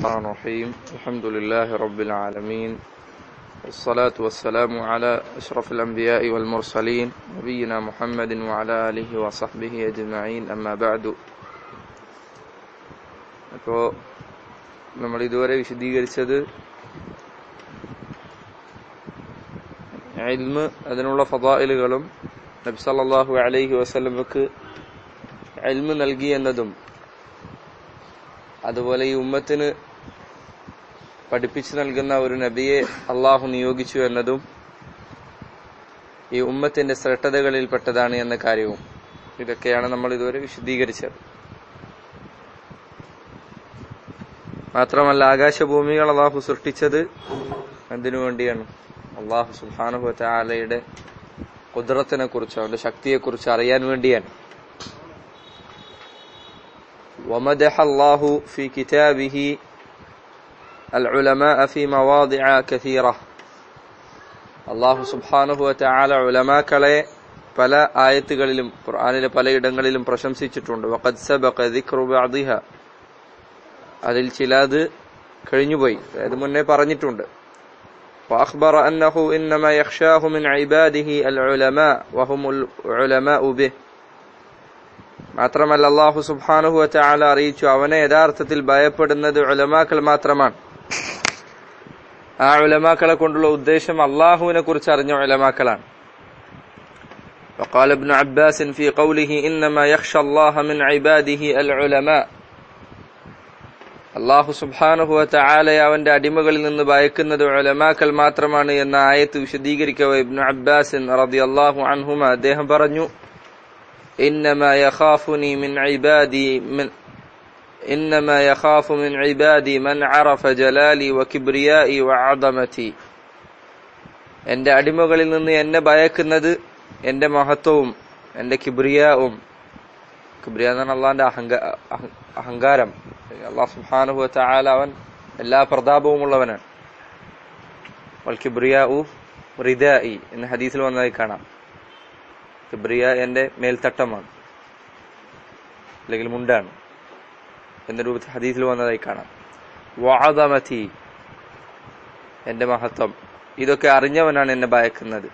الرحمن الرحيم الحمد لله رب العالمين والصلاة والسلام على أشرف الأنبياء والمرسلين نبينا محمد وعلى آله وصحبه أجمعين أما بعد അപ്പോൾ നമ്മൾ ഇതുവരെ വിശദീകരിച്ചത് ഇൽമ് അതിനുള്ള ഫതായിലുകളും നബി സല്ലല്ലാഹു അലൈഹി വസല്ലമക്ക് ഇൽമ് നൽകി എന്നതും അതുപോലെ ഈ ഉമ്മത്തിന് പഠിപ്പിച്ചു നൽകുന്ന ഒരു നബിയെ അള്ളാഹു നിയോഗിച്ചു എന്നതും ഈ ഉമ്മത്തിന്റെ ശ്രദ്ധകളിൽപ്പെട്ടതാണ് എന്ന കാര്യവും ഇതൊക്കെയാണ് നമ്മൾ ഇതുവരെ വിശദീകരിച്ചത് മാത്രമല്ല ആകാശഭൂമികൾ അള്ളാഹു സൃഷ്ടിച്ചത് എന്തിനു വേണ്ടിയാണ് അള്ളാഹു സുൽഹാനുഹു ആലയുടെ കുതിരത്തിനെ കുറിച്ച് അവന്റെ ശക്തിയെക്കുറിച്ച് അറിയാൻ വേണ്ടിയാണ് ومدح الله في كتابه العلماء في مواضع كثيرة അള്ളാഹു സുബ്ഹാനഹു വതആല ഉലമാക്കളെ പല ആയത്തുകളിലും ഖുർആനിലെ പലയിടങ്ങളിലും പ്രശംസിച്ചിട്ടുണ്ട് വഖദ് സബഖ ദിക്റു ബഅദിഹ അതിൽ ചിലത് കഴിഞ്ഞുപോയി അതായത് മുന്നേ പറഞ്ഞിട്ടുണ്ട് وأخبر أنه إنما يخشاه من عباده العلماء وهم العلماء به മാത്രമല്ല അള്ളാഹു സുബ്ഹാനഹു വതആല അറിയിച്ചു അവനെ യഥാർത്ഥത്തിൽ ഭയപ്പെടുന്നത് ഉലമാക്കൾ മാത്രമാണ് ആ ഉലമാക്കളെ കൊണ്ടുള്ള ഉദ്ദേശം അള്ളാഹുവിനെ കുറിച്ച് അറിഞ്ഞ ഉലമാക്കളാണ് وقال ابن عباس في قوله إنما يخشى الله من عباده العلماء അള്ളാഹു സുബ്ഹാനഹു വതആലയെ അവന്റെ അടിമകളിൽ നിന്ന് ഭയക്കുന്നത് ഉലമാക്കൾ മാത്രമാണ് എന്ന ആയത്ത് വിശദീകരിക്കവേ ഇബ്നു അബ്ബാസ് റളിയല്ലാഹു അൻഹുമ അദ്ദേഹം പറഞ്ഞു إنما يخافني من عبادي من إنما يخاف من عبادي من عرف جلالي وكبريائي وعظمتي എന്റെ അടിമകളിൽ നിന്ന് എന്നെ ഭയക്കുന്നത് എന്റെ മഹത്വവും എന്റെ കിബ്രിയാവും കിബ്രിയ എന്ന് പറഞ്ഞാൽ അള്ളാന്റെ അഹങ്കാരം അള്ളാഹ് സുബ്ഹാനഹു വതആല അവൻ എല്ലാ പ്രതാപവും ഉള്ളവനാണ് വൽ കിബ്രിയാഉ റിദായി എന്ന ഹദീസിൽ വന്നതായി കാണാം കിബ്രിയ എന്റെ മേൽത്തട്ടമാണ് അല്ലെങ്കിൽ മുണ്ടാണ് എന്ന രൂപത്തിൽ ഹദീസിൽ വന്നതായി കാണാം വാദമതി എന്റെ മഹത്വം ഇതൊക്കെ അറിഞ്ഞവനാണ് എന്നെ ഭയക്കുന്നത്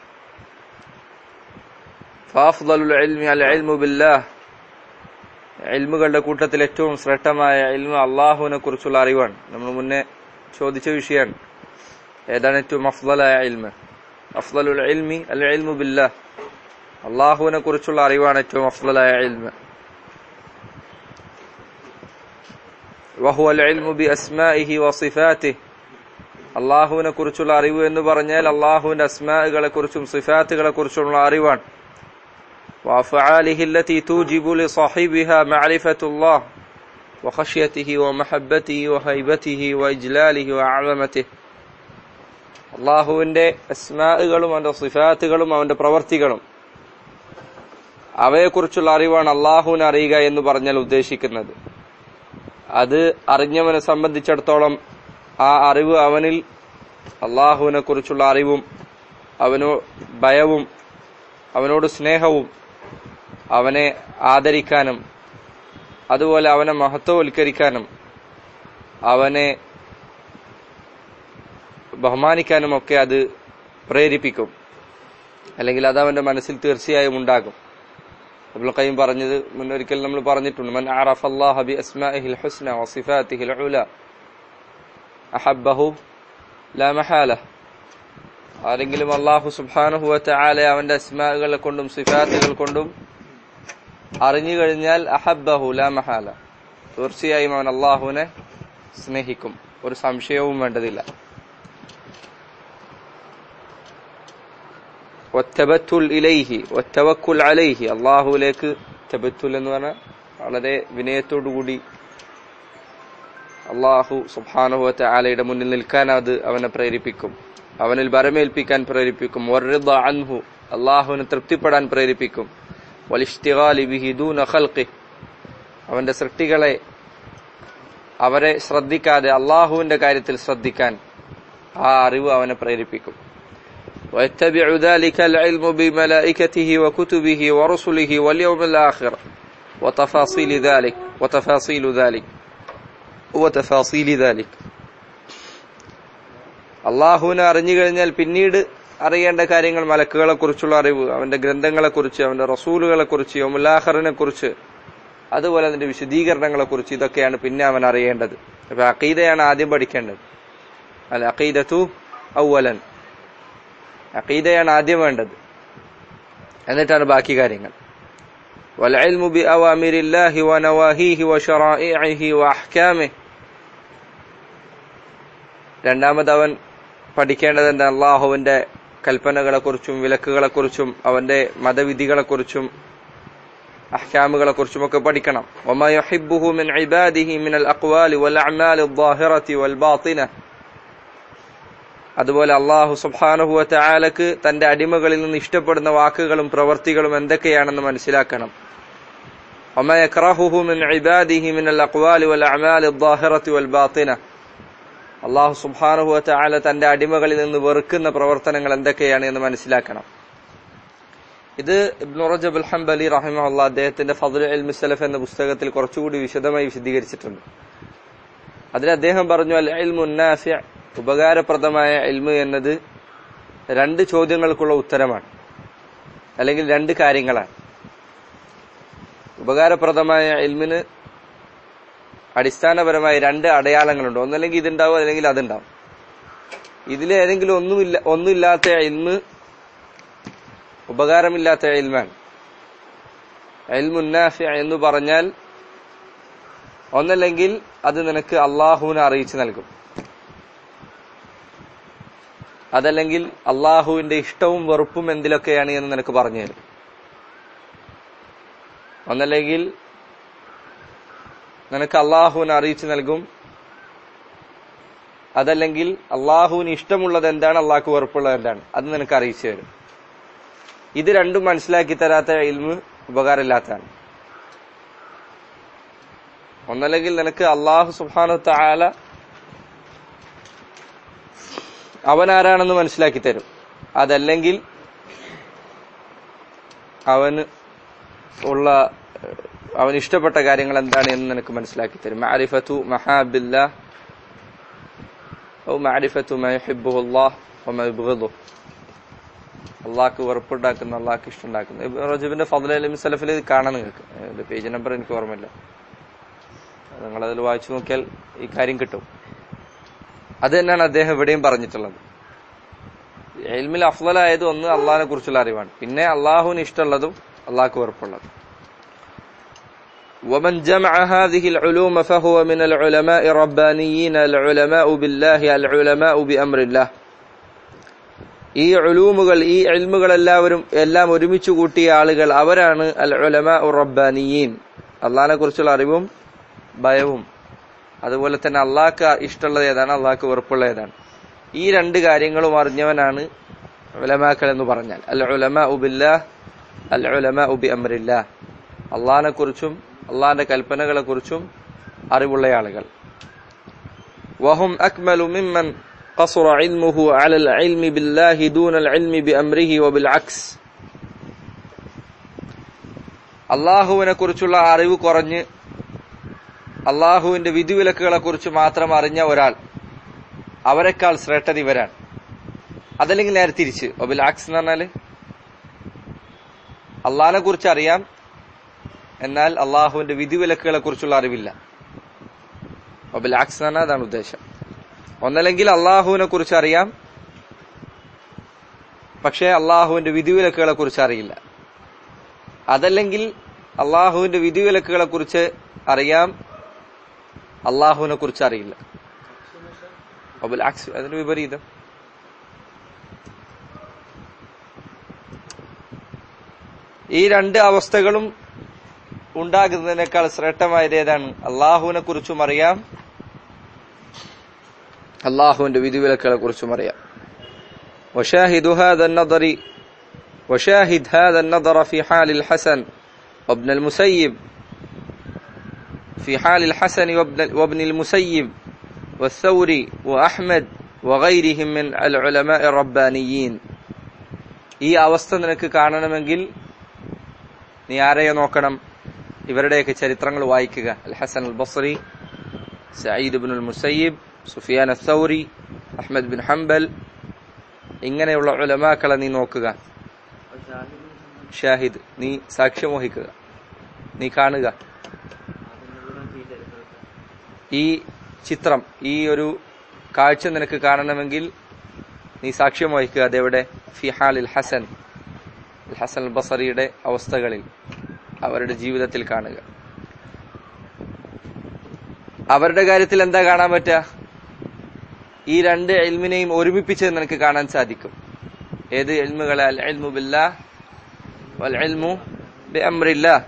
എൽമുകളുടെ കൂട്ടത്തിൽ ഏറ്റവും ശ്രേഷ്ഠമായ എൽമ അള്ളാഹുവിനെ കുറിച്ചുള്ള അറിവാണ് നമ്മൾ മുന്നേ ചോദിച്ച വിഷയമാണ് ഏതാണ് ഏറ്റവും അഫ്ദലായ എൽമ അഫ്ദലുൽ എൽമി അൽ എൽമു ബില്ലാഹ് അള്ളാഹുവിനെ കുറിച്ചുള്ള അറിവാണ് ഏറ്റവും അഫ്ലായ ഇൽമ وهو العلم بأسمائه وصفاته അള്ളാഹുവിനെ കുറിച്ചുള്ള അറിവ് എന്ന് പറഞ്ഞാൽ അള്ളാഹുവിന്റെ അസ്മാകളെ കുറിച്ചും സിഫാത്തുകളെ കുറിച്ചുള്ള അറിവാണ് وأفعاله التي توجب لصاحبها معرفة الله وخشيته ومحبته وهيبته وإجلاله وعظمته അള്ളാഹുവിന്റെ അസ്മാകളും അവന്റെ സിഫാത്തുകളും അവന്റെ പ്രവർത്തികളും അവയെക്കുറിച്ചുള്ള അറിവാണ് അള്ളാഹുവിനെ അറിയുക എന്ന് പറഞ്ഞാൽ ഉദ്ദേശിക്കുന്നത് അത് അറിഞ്ഞവനെ സംബന്ധിച്ചിടത്തോളം ആ അറിവ് അവനിൽ അള്ളാഹുവിനെ കുറിച്ചുള്ള അറിവും അവനോ ഭയവും അവനോട് സ്നേഹവും അവനെ ആദരിക്കാനും അതുപോലെ അവനെ മഹത്വവൽക്കരിക്കാനും അവനെ ബഹുമാനിക്കാനും ഒക്കെ അത് പ്രേരിപ്പിക്കും അല്ലെങ്കിൽ അത് അവന്റെ മനസ്സിൽ തീർച്ചയായും ഉണ്ടാകും അബ്ദുൽ ഖയ്യിം പറഞ്ഞത് മുന്നൊരിക്കൽ നമ്മൾ പറഞ്ഞിട്ടുണ്ട് മൻ അറഫ അല്ലാഹ ബി അസ്മാഇഹിൽ ഹുസ്ന വസിഫാതിഹിൽ ഉല അഹബ്ബഹു ലാ മഹാല ആരെങ്കിലും അള്ളാഹു സുബ്ഹാനഹു വതആല അവന്റെ അസ്മാകളെ കൊണ്ടും സിഫാത്തുകൾ കൊണ്ടും അറിഞ്ഞു കഴിഞ്ഞാൽ അഹബ്ബഹു ലാ മഹാല തീർച്ചയായും അവൻ അള്ളാഹുവിനെ സ്നേഹിക്കും ഒരു സംശയവും വേണ്ടതില്ല വത്തബത്തുൽ ഇലൈഹി വത്തവക്കുൽ അലൈഹി അള്ളാഹുലേക്ക് തബത്തുൽ എന്ന് പറഞ്ഞാൽ വളരെ വിനയത്തോടുകൂടി അള്ളാഹു സുബാനുഹത്തെ ആലയുടെ മുന്നിൽ നിൽക്കാൻ അത് അവനെ പ്രേരിപ്പിക്കും അവനിൽ ബരമേൽപ്പിക്കാൻ പ്രേരിപ്പിക്കും അൻഹു അള്ളാഹുവിനെ തൃപ്തിപ്പെടാൻ പ്രേരിപ്പിക്കും അവന്റെ സൃഷ്ടികളെ അവരെ ശ്രദ്ധിക്കാതെ അള്ളാഹുവിന്റെ കാര്യത്തിൽ ശ്രദ്ധിക്കാൻ ആ അറിവ് അവനെ പ്രേരിപ്പിക്കും ويتبع ذلك العلم بملائكته وكتبه ورسله واليوم الآخر وتفاصيل ذلك وتفاصيل ذلك وتفاصيل ذلك അള്ളാഹുവിനെ അറിഞ്ഞു കഴിഞ്ഞാൽ പിന്നീട് അറിയേണ്ട കാര്യങ്ങൾ മലക്കുകളെ കുറിച്ചുള്ള അറിവ് അവന്റെ ഗ്രന്ഥങ്ങളെ കുറിച്ച് അവന്റെ റസൂലുകളെ കുറിച്ച് യോമുല്ലാഹറിനെ കുറിച്ച് അതുപോലെ അതിന്റെ വിശദീകരണങ്ങളെ കുറിച്ച് ഇതൊക്കെയാണ് പിന്നെ അവൻ അറിയേണ്ടത് അപ്പൊ അഖീദയാണ് ആദ്യം പഠിക്കേണ്ടത് അല്ല അഖീദത്തു ഔവലൻ അഖീദയാണ് ആദ്യം വേണ്ടത് എന്നിട്ടാണ് ബാക്കി കാര്യങ്ങൾ والعلم بأوامر الله ونواهيه وشرائعه وأحكامه രണ്ടാമത് അവൻ പഠിക്കേണ്ടത് എന്താ അള്ളാഹുവിന്റെ കൽപ്പനകളെ കുറിച്ചും വിലക്കുകളെ കുറിച്ചും അവന്റെ മതവിധികളെ കുറിച്ചും അഹ്കാമുകളെ കുറിച്ചും ഒക്കെ പഠിക്കണം وما يحبه من عباده من الأقوال والأعمال الظاهرة والباطنة അതുപോലെ അള്ളാഹു സുബ്ഹാനഹു വതആലക്ക് തന്റെ അടിമകളിൽ നിന്ന് ഇഷ്ടപ്പെടുന്ന വാക്കുകളും പ്രവർത്തികളും എന്തൊക്കെയാണെന്ന് മനസ്സിലാക്കണം وما يكرهه من عباده من الأقوال والأعمال الظاهرة والباطنة അള്ളാഹു സുബ്ഹാനഹു വതആല തന്റെ അടിമകളിൽ നിന്ന് വെറുക്കുന്ന പ്രവർത്തനങ്ങൾ എന്തൊക്കെയാണ് എന്ന് മനസ്സിലാക്കണം ഇത് ഇബ്നു റജബ് അൽ ഹംബലി റഹിമഹുല്ല അദ്ദേഹത്തിന്റെ ഫضل ഇൽമു സലഫ് എന്ന പുസ്തകത്തിൽ കുറച്ചുകൂടി വിശദമായി വിശദീകരിച്ചിട്ടുണ്ട് അതിൽ അദ്ദേഹം പറഞ്ഞു അൽ ഇൽമു നാഫിഅ ഉപകാരപ്രദമായ ഇൽമു എന്നത് രണ്ട് ചോദ്യങ്ങൾക്കുള്ള ഉത്തരമാണ് അല്ലെങ്കിൽ രണ്ട് കാര്യങ്ങളാണ് ഉപകാരപ്രദമായ ഇൽമിന് അടിസ്ഥാനപരമായി രണ്ട് അടയാളങ്ങളുണ്ട് ഒന്നല്ലെങ്കിൽ ഇതുണ്ടാവും അല്ലെങ്കിൽ അതുണ്ടാവും ഇതിൽ ഏതെങ്കിലും ഒന്നുമില്ല ഒന്നുമില്ലാത്ത ഇൽമ് ഉപകാരമില്ലാത്ത ഇൽമാണ് ഇൽമുന്നാഫി എന്ന് പറഞ്ഞാൽ ഒന്നല്ലെങ്കിൽ അത് നിനക്ക് അള്ളാഹുവിനെ അറിയിച്ചു നൽകും അതല്ലെങ്കിൽ അള്ളാഹുവിന്റെ ഇഷ്ടവും വെറുപ്പും എന്തിലൊക്കെയാണ് എന്ന് നിനക്ക് പറഞ്ഞു തരും ഒന്നല്ലെങ്കിൽ നിനക്ക് അള്ളാഹുവിനെ അറിയിച്ചു നൽകും അതല്ലെങ്കിൽ അള്ളാഹുവിന് ഇഷ്ടമുള്ളത് എന്താണ് അള്ളാഹ്ക്ക് വെറുപ്പുള്ളത് എന്താണ് അത് നിനക്ക് അറിയിച്ചു തരും ഇത് രണ്ടും മനസ്സിലാക്കി തരാത്ത ഇൽമ് ഉപകാരമില്ലാത്തതാണ് ഒന്നല്ലെങ്കിൽ നിനക്ക് അള്ളാഹു സുബാനു താല അവൻ ആരാണെന്ന് മനസ്സിലാക്കി തരും അതല്ലെങ്കിൽ അവന് ഉള്ള അവൻ ഇഷ്ടപ്പെട്ട കാര്യങ്ങൾ എന്താണ് എന്ന് നിനക്ക് മനസ്സിലാക്കി തരും മാരിഫത്തു മഹാബില്ല ഔ മാരിഫത്തു മഹിബുല്ലാഹ് അള്ളാഹ്ക്ക് വെറുപ്പുണ്ടാക്കുന്ന അള്ളാഹ്ക്ക് ഇഷ്ടമുണ്ടാക്കുന്ന റജബിന്റെ ഫضل അലി സലഫിൽ ഇത് കാണാൻ നിങ്ങൾക്ക് അതിന്റെ പേജ് നമ്പർ എനിക്ക് ഓർമ്മയില്ല നിങ്ങളതിൽ വായിച്ചു നോക്കിയാൽ ഈ കാര്യം കിട്ടും അത് തന്നെയാണ് അദ്ദേഹം ഇവിടെയും പറഞ്ഞിട്ടുള്ളത് എൽമിൽ അഫ്ലായത് ഒന്ന് അള്ളാഹിനെ കുറിച്ചുള്ള അറിവാണ് പിന്നെ അള്ളാഹുവിന് ഇഷ്ടമുള്ളതും അള്ളാഹ്ക്ക് വെറുപ്പുള്ളതും ومن جمع هذه العلوم فهو من العلماء الربانيين العلماء بالله العلماء بأمر الله ഈ ഉലൂമുകൾ ഈ ഇൽമുകൾ എല്ലാവരും എല്ലാം ഒരുമിച്ച് കൂട്ടിയ ആളുകൾ അവരാണ് അൽ ഉലമ റബ്ബാനിയീൻ അള്ളാഹിനെ കുറിച്ചുള്ള അറിവും ഭയവും അതുപോലെ തന്നെ അള്ളാഹ്ക്ക് ഇഷ്ടമുള്ളത് ഏതാണ് അള്ളാഹ്ക്ക് വെറുപ്പുള്ള ഏതാണ് ഈ രണ്ട് കാര്യങ്ങളും അറിഞ്ഞവനാണ് ഉലമാക്കൾ എന്ന് പറഞ്ഞാൽ അൽ ഉലമ ഉബില്ലാ അൽ ഉലമ ഉബി അമരില്ല അള്ളാഹിനെ കുറിച്ചും അള്ളാഹിന്റെ കൽപ്പനകളെ കുറിച്ചും അറിവുള്ള ആളുകൾ വഹും അക്മലു മിമ്മൻ قصر علمه على العلم بالله دون العلم بأمره وبالعكس അള്ളാഹുവിനെ കുറിച്ചുള്ള അറിവ് കുറഞ്ഞ് അള്ളാഹുവിന്റെ വിധിവിലക്കുകളെ കുറിച്ച് മാത്രം അറിഞ്ഞ ഒരാൾ അവരെക്കാൾ ശ്രേഷ്ഠത ഇവരാണ് അതല്ലെങ്കിൽ നേരെ തിരിച്ച് ഒബിൽ ആക്സ് എന്ന് പറഞ്ഞാല് അള്ളാഹിനെ കുറിച്ച് അറിയാം എന്നാൽ അള്ളാഹുവിന്റെ വിധിവിലക്കുകളെ കുറിച്ചുള്ള അറിവില്ല ഒബിൽ ആക്സ് എന്ന് പറഞ്ഞാൽ അതാണ് ഉദ്ദേശം ഒന്നല്ലെങ്കിൽ അള്ളാഹുവിനെ കുറിച്ച് അറിയാം പക്ഷേ അള്ളാഹുവിന്റെ വിധിവിലക്കുകളെ കുറിച്ച് അറിയില്ല അതല്ലെങ്കിൽ അള്ളാഹുവിന്റെ വിധിവിലക്കുകളെ കുറിച്ച് അറിയാം അള്ളാഹുവിനെ കുറിച്ച് അറിയില്ല അബുൽ ആക്സ് അതിന് വിപരീതം ഈ രണ്ട് അവസ്ഥകളും ഉണ്ടാകുന്നതിനേക്കാൾ ശ്രേഷ്ഠമായത് ഏതാണ് അള്ളാഹുവിനെ കുറിച്ചും അറിയാം അള്ളാഹുവിന്റെ വിധിവിലക്കുകളെ കുറിച്ചും അറിയാം وشاهد هذا النظر وشاهد هذا النظر في حال الحسن وابن المسيب في حال الحسن وابن, وابن المسيب والثوري وأحمد وغيرهم من العلماء الربانيين ഈ അവസ്ഥ നിനക്ക് കാണണമെങ്കിൽ നീ ആരെയെ നോക്കണം ഇവരുടെയൊക്കെ ചരിത്രങ്ങൾ വായിക്കുക al Hasan al Basri Sayyid bin Musayyib Sufyan Asauri Ahmad bin Hanbal ഇങ്ങനെയുള്ള ഉലമാക്കളെ നീ നോക്കുക ഷാഹിദ് നീ സാക്ഷ്യം വഹിക്കുക നീ കാണുക ഈ ചിത്രം ഈ ഒരു കാഴ്ച നിനക്ക് കാണണമെങ്കിൽ നീ സാക്ഷ്യം വഹിക്കുക അതെവിടെ ഫിഹാലിൽ ഹസൻ ഹസൻ അൽ ബസറിയുടെ അവസ്ഥകളിൽ അവരുടെ ജീവിതത്തിൽ കാണുക അവരുടെ കാര്യത്തിൽ എന്താ കാണാൻ പറ്റുക ഈ രണ്ട് എൽമിനെയും ഒരുമിപ്പിച്ച് നിനക്ക് കാണാൻ സാധിക്കും ഏത് എൽമുകളെ അൽ എൽമു ബില്ലാ വൽ എൽമു ബി അമ്രില്ലാ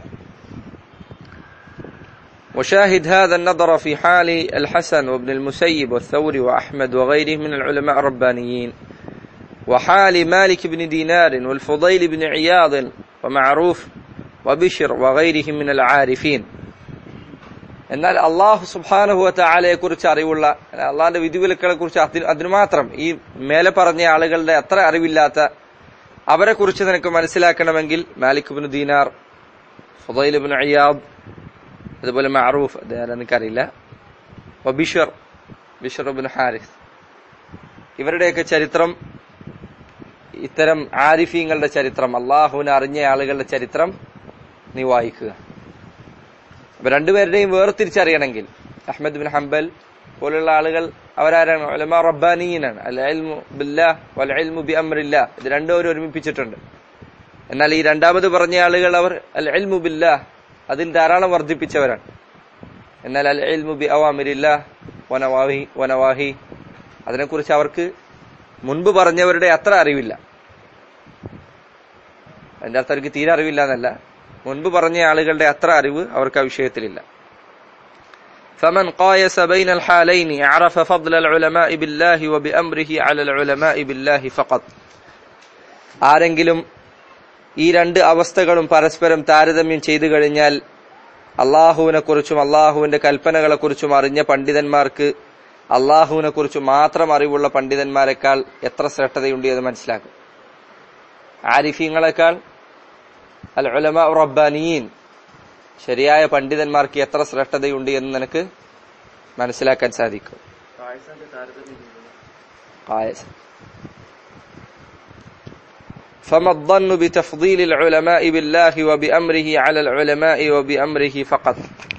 وشاهد هذا النظر في حال الحسن وابن المسيب والثوري وأحمد وغيرهم من العلماء الربانيين وحال مالك بن دينار والفضيل بن عياض ومعروف وبشر وغيرهم من العارفين എന്നാൽ അള്ളാഹു സുബാനഹുവ താലയെ കുറിച്ച് അറിവുള്ള അള്ളാഹിന്റെ വിധിവിലക്കളെ കുറിച്ച് അതിന് മാത്രം ഈ മേലെ പറഞ്ഞ ആളുകളുടെ അത്ര അറിവില്ലാത്ത അവരെ കുറിച്ച് നിനക്ക് മനസ്സിലാക്കണമെങ്കിൽ Malik bin Dinar Fudail bin Ayyab അതുപോലെ മഅറൂഫ് അദ്ദേഹം എനിക്കറിയില്ല ബിഷർ ബിഷർ ബിൻ ഹാരിസ് ഇവരുടെയൊക്കെ ചരിത്രം ഇത്തരം ആരിഫീങ്ങളുടെ ചരിത്രം അള്ളാഹുവിനെ അറിഞ്ഞ ആളുകളുടെ ചരിത്രം നീ വായിക്കുക അപ്പൊ രണ്ടുപേരുടെയും വേർതിരിച്ചറിയണമെങ്കിൽ അഹമ്മദ് ബിൻ ഹംബൽ പോലുള്ള ആളുകൾ അവരാരാണ് ഉലമ റബ്ബാനീനാണ് അൽ ഇൽമു ബില്ലാ വൽ ഇൽമു ബി അംറില്ലാ ഇത് രണ്ടുപേരും ഒരുമിപ്പിച്ചിട്ടുണ്ട് എന്നാൽ ഈ രണ്ടാമത് പറഞ്ഞ ആളുകൾ അവർ അൽ ഇൽമു ബില്ലാ അതിൽ ധാരാളം വർദ്ധിപ്പിച്ചവരാണ് എന്നാൽ അൽ ഇൽമു ബി അവാമിരില്ലാ വനവാഹി വനവാഹി അതിനെക്കുറിച്ച് അവർക്ക് മുൻപ് പറഞ്ഞവരുടെ അത്ര അറിവില്ല അതിന്റെ അർത്ഥം അവർക്ക് തീരെ അറിവില്ല എന്നല്ല മുൻപ് പറഞ്ഞ ആളുകളുടെ അത്ര അറിവ് അവർക്ക് ആ വിഷയത്തിലില്ല فمن قايس بين الحالين عرف فضل العلماء بالله وبأمره على العلماء بالله فقط ആരെങ്കിലും ഈ രണ്ട് അവസ്ഥകളും പരസ്പരം താരതമ്യം ചെയ്തു കഴിഞ്ഞാൽ അള്ളാഹുവിനെ കുറിച്ചും അള്ളാഹുവിന്റെ കൽപ്പനകളെ കുറിച്ചും അറിഞ്ഞ പണ്ഡിതന്മാർക്ക് അള്ളാഹുവിനെ കുറിച്ച് മാത്രം അറിവുള്ള പണ്ഡിതന്മാരെക്കാൾ എത്ര ശ്രേഷ്ഠതയുണ്ട് എന്ന് മനസ്സിലാക്കും ആരിഫീങ്ങളെക്കാൾ അൽ ഉലമ റബ്ബാനിയീൻ ശരിയായ പണ്ഡിതന്മാർക്ക് എത്ര ശ്രേഷ്ഠതയുണ്ട് എന്ന് നിനക്ക് മനസ്സിലാക്കാൻ സാധിക്കും فما الظن بتفضيل العلماء بالله وبأمره على العلماء وبأمره فقط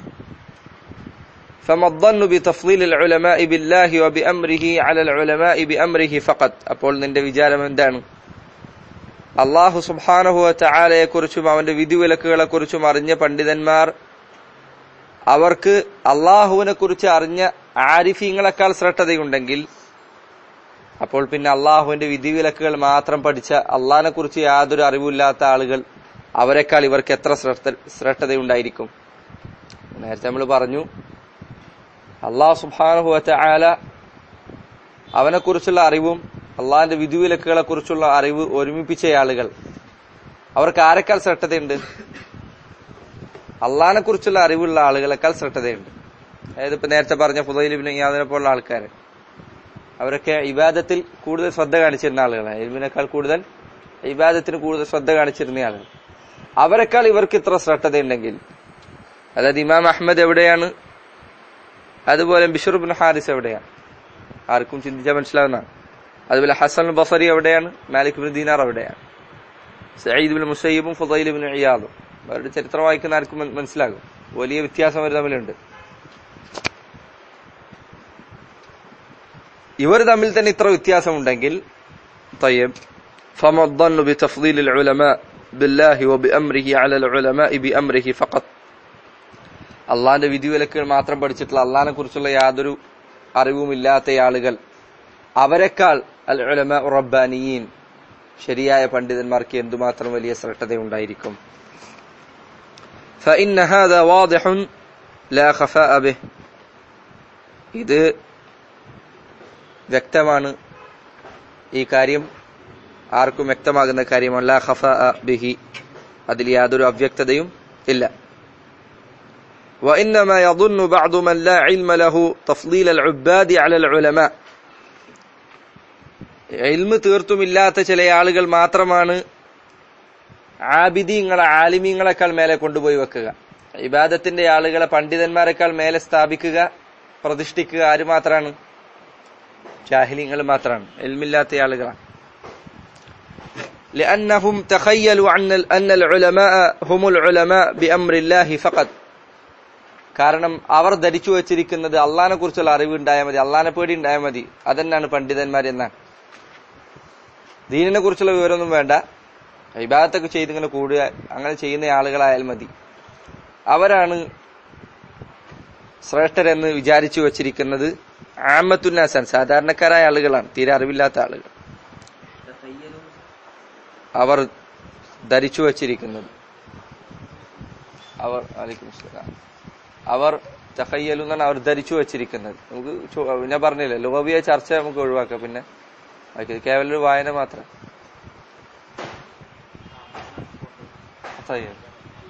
فما الظن بتفضيل العلماء بالله وبأمره على العلماء بأمره فقط അപ്പോൾ നിന്റെ വിചാരം എന്താണ് അള്ളാഹു സുബാനഹുവ ചാലയെ കുറിച്ചും അവന്റെ വിധിവിലക്കുകളെ കുറിച്ചും അറിഞ്ഞ പണ്ഡിതന്മാർ അവർക്ക് അള്ളാഹുവിനെ കുറിച്ച് അറിഞ്ഞ ആരിഫീങ്ങളെക്കാൾ ശ്രദ്ധതയുണ്ടെങ്കിൽ അപ്പോൾ പിന്നെ അള്ളാഹുവിന്റെ വിധിവിലക്കുകൾ മാത്രം പഠിച്ച അള്ളാഹിനെ കുറിച്ച് യാതൊരു അറിവില്ലാത്ത ആളുകൾ അവരെക്കാൾ ഇവർക്ക് എത്ര ശ്രദ്ധ ശ്രദ്ധതയുണ്ടായിരിക്കും നേരത്തെ നമ്മൾ പറഞ്ഞു അള്ളാഹു സുബാനുഹുവറ്റ ആല അവനെക്കുറിച്ചുള്ള അറിവും അള്ളാഹിന്റെ വിധിവിലക്കുകളെ കുറിച്ചുള്ള അറിവ് ഒരുമിപ്പിച്ച ആളുകൾ അവർക്ക് ആരെക്കാൾ ശ്രദ്ധതയുണ്ട് അള്ളാഹിനെ കുറിച്ചുള്ള അറിവുള്ള ആളുകളെക്കാൾ ശ്രദ്ധതയുണ്ട് അതായത് ഇപ്പൊ നേരത്തെ പറഞ്ഞ ഫുദൈലിബിന് യാതിനെ പോലുള്ള ആൾക്കാർ അവരൊക്കെ ഇബാദത്തിൽ കൂടുതൽ ശ്രദ്ധ കാണിച്ചിരുന്ന ആളുകളാണ് എൽമിനേക്കാൾ കൂടുതൽ ഇബാദത്തിന് കൂടുതൽ ശ്രദ്ധ കാണിച്ചിരുന്ന ആളുകൾ അവരെക്കാൾ ഇവർക്ക് ഇത്ര ശ്രദ്ധതയുണ്ടെങ്കിൽ അതായത് ഇമാം അഹമ്മദ് എവിടെയാണ് അതുപോലെ ബിഷർ ബിൻ ഹാരിസ് എവിടെയാണ് ആർക്കും ചിന്തിച്ചാൽ മനസ്സിലാവുന്നതാണ് അതുപോലെ ഹസൻ ബസറി എവിടെയാണ് മാലിക് ബിൻ ദീനാർ എവിടെയാണ് സയ്യിദ് ബിൻ മുസൈബും ഫുദൈൽ ബിൻ ഇയാദും അവരുടെ ചരിത്രം വായിക്കുന്ന ആർക്കും മനസ്സിലാകും വലിയ വ്യത്യാസം അവർ തമ്മിലുണ്ട് ഇവർ തമ്മിൽ തന്നെ ഇത്ര വ്യത്യാസമുണ്ടെങ്കിൽ طيب فما الظن بتفضيل العلماء بالله وبأمره على العلماء بأمره فقط അള്ളാന്റെ വിധിവിലക്കുകൾ മാത്രം പഠിച്ചിട്ടുള്ള അള്ളാഹിനെ കുറിച്ചുള്ള യാതൊരു അറിവുമില്ലാത്ത ആളുകൾ അവരെക്കാൾ അൽ ഉലമ റബ്ബാനിയീൻ ശരിയായ പണ്ഡിതന്മാർക്ക് എന്തുമാത്രം വലിയ ശ്രദ്ധയുണ്ടായിരിക്കും فإن هذا واضح لا خفاء به ഇത് വ്യക്തമാണ് ഈ കാര്യം ആർക്കും വ്യക്തമാകുന്ന കാര്യമാണ് ലാ ഖഫ ബിഹി അതിൽ യാതൊരു അവ്യക്തതയും ഇല്ല وإنما يظن بعض من لا علم له تفضيل العباد على العلماء ഇൽമ് തീർത്തുമില്ലാത്ത ചില ആളുകൾ മാത്രമാണ് ആബിദീങ്ങളെ ആലിമീങ്ങളെക്കാൾ മേലെ കൊണ്ടുപോയി വെക്കുക ഇബാദത്തിന്റെ ആളുകളെ പണ്ഡിതന്മാരെക്കാൾ മേലെ സ്ഥാപിക്കുക പ്രതിഷ്ഠിക്കുക ആര് മാത്രാണ് ജാഹിലിങ്ങൾ മാത്രാണ് എൽമില്ലാത്ത ആളുകളാണ് لأنهم تخيلوا أن أن العلماء هم العلماء بأمر الله فقط കാരണം അവർ ധരിച്ചു വച്ചിരിക്കുന്നത് അള്ളഹാനെ കുറിച്ചുള്ള അറിവ് ഉണ്ടായാൽ മതി അള്ളഹാനെ പേടി ഉണ്ടായാൽ മതി അതന്നെയാണ് പണ്ഡിതന്മാർ എന്നാണ് ദീനിനെ കുറിച്ചുള്ള വിവരമൊന്നും വേണ്ട വിഭാഗത്തൊക്കെ ചെയ്തിങ്ങനെ കൂടുക അങ്ങനെ ചെയ്യുന്ന ആളുകളായാൽ മതി അവരാണ് ശ്രേഷ്ഠരെന്ന് വിചാരിച്ചു വച്ചിരിക്കുന്നത് ആമത്തുന്നാസാൻ സാധാരണക്കാരായ ആളുകളാണ് തീരെ അറിവില്ലാത്ത ആളുകൾ അവർ ധരിച്ചു വച്ചിരിക്കുന്നത് അവർ അലൈക്കും സലാം അവർ തഹയ്യലു എന്നാണ് അവർ ധരിച്ചു വച്ചിരിക്കുന്നത് നമുക്ക് ചോ- ഞാൻ പറഞ്ഞില്ലേ ലോകവിയ ചർച്ച നമുക്ക് ഒഴിവാക്കാം പിന്നെ ബാക്കി ഇത് കേവലം ഒരു വായന മാത്രം തയ്യൽ.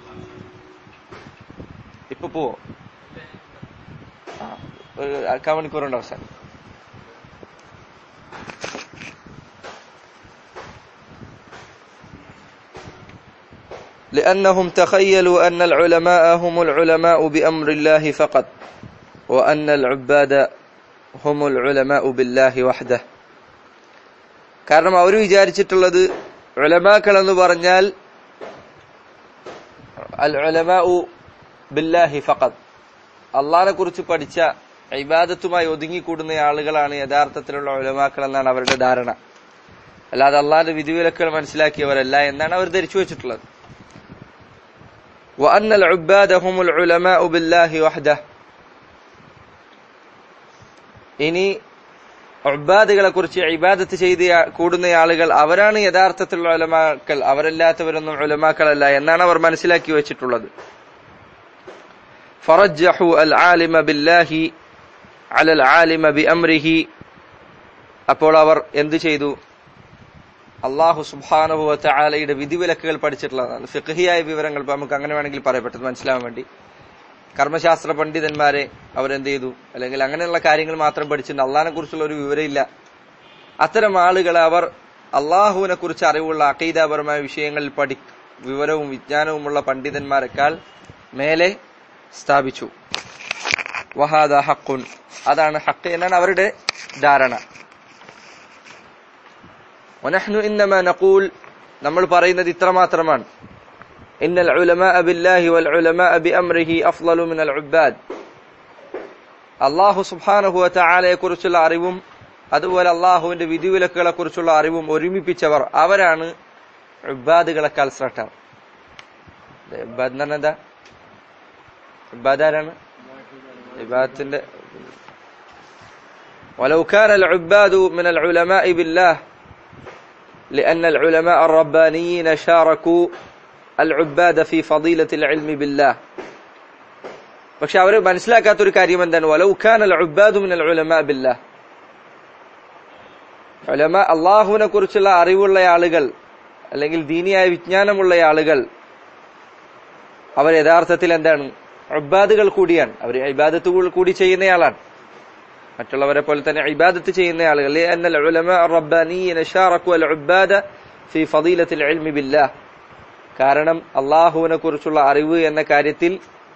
ഇപ്പൊ പോവോ ആ ഒരു അരക്കാ മണിക്കൂറുണ്ട് അവസാനം لأنهم تخيلوا أن العلماء هم العلماء بأمر الله فقط وأن العباد هم العلماء بالله وحده കാരണം അവർ വിചാരിച്ചിട്ടുള്ളത് ഉലമാക്കൾ എന്ന് പറഞ്ഞാൽ അൽ ഉലമാഉ ബില്ലാഹി ഫഖത് അള്ളാഹിനെ കുറിച്ച് പഠിച്ച ഇബാദത്തുമായി ഒതുങ്ങിക്കൂടുന്ന ആളുകളാണ് യഥാർത്ഥത്തിലുള്ള ഉലമാക്കൾ എന്നാണ് അവരുടെ ധാരണ അല്ലാതെ അള്ളാഹിന്റെ വിധിവിലക്കുകൾ മനസ്സിലാക്കിയവരല്ല എന്നാണ് അവർ ധരിച്ചു വെച്ചിട്ടുള്ളത് وأن العباد هم العلماء بالله وحده ഇനി ഉബാദുകളെ കുറിച്ച് ഇബാദത്ത് ചെയ്ത് കൂടുന്ന ആളുകൾ അവരാണ് യഥാർത്ഥത്തിലുള്ള ഉലമാക്കൾ അവരല്ലാത്തവരൊന്നും ഉലമാക്കളല്ല എന്നാണ് അവർ മനസ്സിലാക്കി വെച്ചിട്ടുള്ളത് فرجحوا العالم بالله على العالم بأمره അപ്പോൾ അവർ എന്തു ചെയ്തു അള്ളാഹു സുബാനഹു ചാലയുടെ വിധിവിലക്കുകൾ പഠിച്ചിട്ടുള്ളതാണ് ഫിഖഹിയായ വിവരങ്ങൾ ഇപ്പൊ നമുക്ക് അങ്ങനെ വേണമെങ്കിൽ പറയപ്പെട്ടത് മനസ്സിലാവാൻ വേണ്ടി കർമ്മശാസ്ത്ര പണ്ഡിതന്മാരെ അവരെന്ത് ചെയ്തു അല്ലെങ്കിൽ അങ്ങനെയുള്ള കാര്യങ്ങൾ മാത്രം പഠിച്ചിട്ടുണ്ട് അള്ളാഹിനെ കുറിച്ചുള്ള ഒരു വിവരമില്ല അത്തരം ആളുകളെ അവർ അള്ളാഹുവിനെ കുറിച്ച് അറിവുള്ള അക്കീതാപരമായ വിഷയങ്ങളിൽ പഠി വിവരവും വിജ്ഞാനവുമുള്ള പണ്ഡിതന്മാരെക്കാൾ മേലെ സ്ഥാപിച്ചു വഹാദ ഹക്കുൻ അതാണ് ഹക്ക് എന്നാണ് അവരുടെ ധാരണ ونحن إنما نقول നമ്മൾ പറയുന്നത് ഇത്രമാത്രമാണ് إن العلماء بالله والعلماء بأمره أفضل من العباد അള്ളാഹു സുബ്ഹാനഹു വതആലയെ കുറിച്ചുള്ള അറിവും അതുപോലെ അള്ളാഹുവിന്റെ വിധിവിലക്കുകളെ കുറിച്ചുള്ള അറിവും ഒരുമിപ്പിച്ചവർ അവരാണ് ഇബാദുകളെക്കാൾ ശ്രേഷ്ഠർ ഇബാദ് എന്ന് പറഞ്ഞാൽ എന്താ ഇബാദ് ആരാണ് ഇബാദത്തിന്റെ ولو كان العباد من العلماء بالله لأن العلماء الربانيين شاركوا العباد في فضيلة العلم بالله പക്ഷെ അവർ മനസ്സിലാക്കാത്തൊരു കാര്യം എന്താണ് വലൗ ഖാൻ അൽ ഉബാദു മിൻ അൽ ഉലമാ ബില്ലാ ഉലമ അള്ളാഹുവിനെ കുറിച്ചുള്ള അറിവുള്ള ആളുകൾ അല്ലെങ്കിൽ ദീനിയായ വിജ്ഞാനമുള്ള ആളുകൾ അവർ യഥാർത്ഥത്തിൽ എന്താണ് ഉബാദുകൾ കൂടിയാണ് അവർ ഇബാദത്തുകൾ കൂടി ചെയ്യുന്നയാളാണ് മറ്റുള്ളവരെ പോലെ തന്നെ ഇബാദത്ത് ചെയ്യുന്ന ആളുകൾ لأن العلماء الربانيين شاركوا العباد في فضيلة العلم بالله കാരണം അള്ളാഹുവിനെ കുറിച്ചുള്ള അറിവ് എന്ന കാര്യത്തിൽ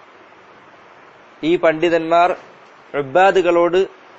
ഈ പണ്ഡിതന്മാർ ഉബാദുകളോട്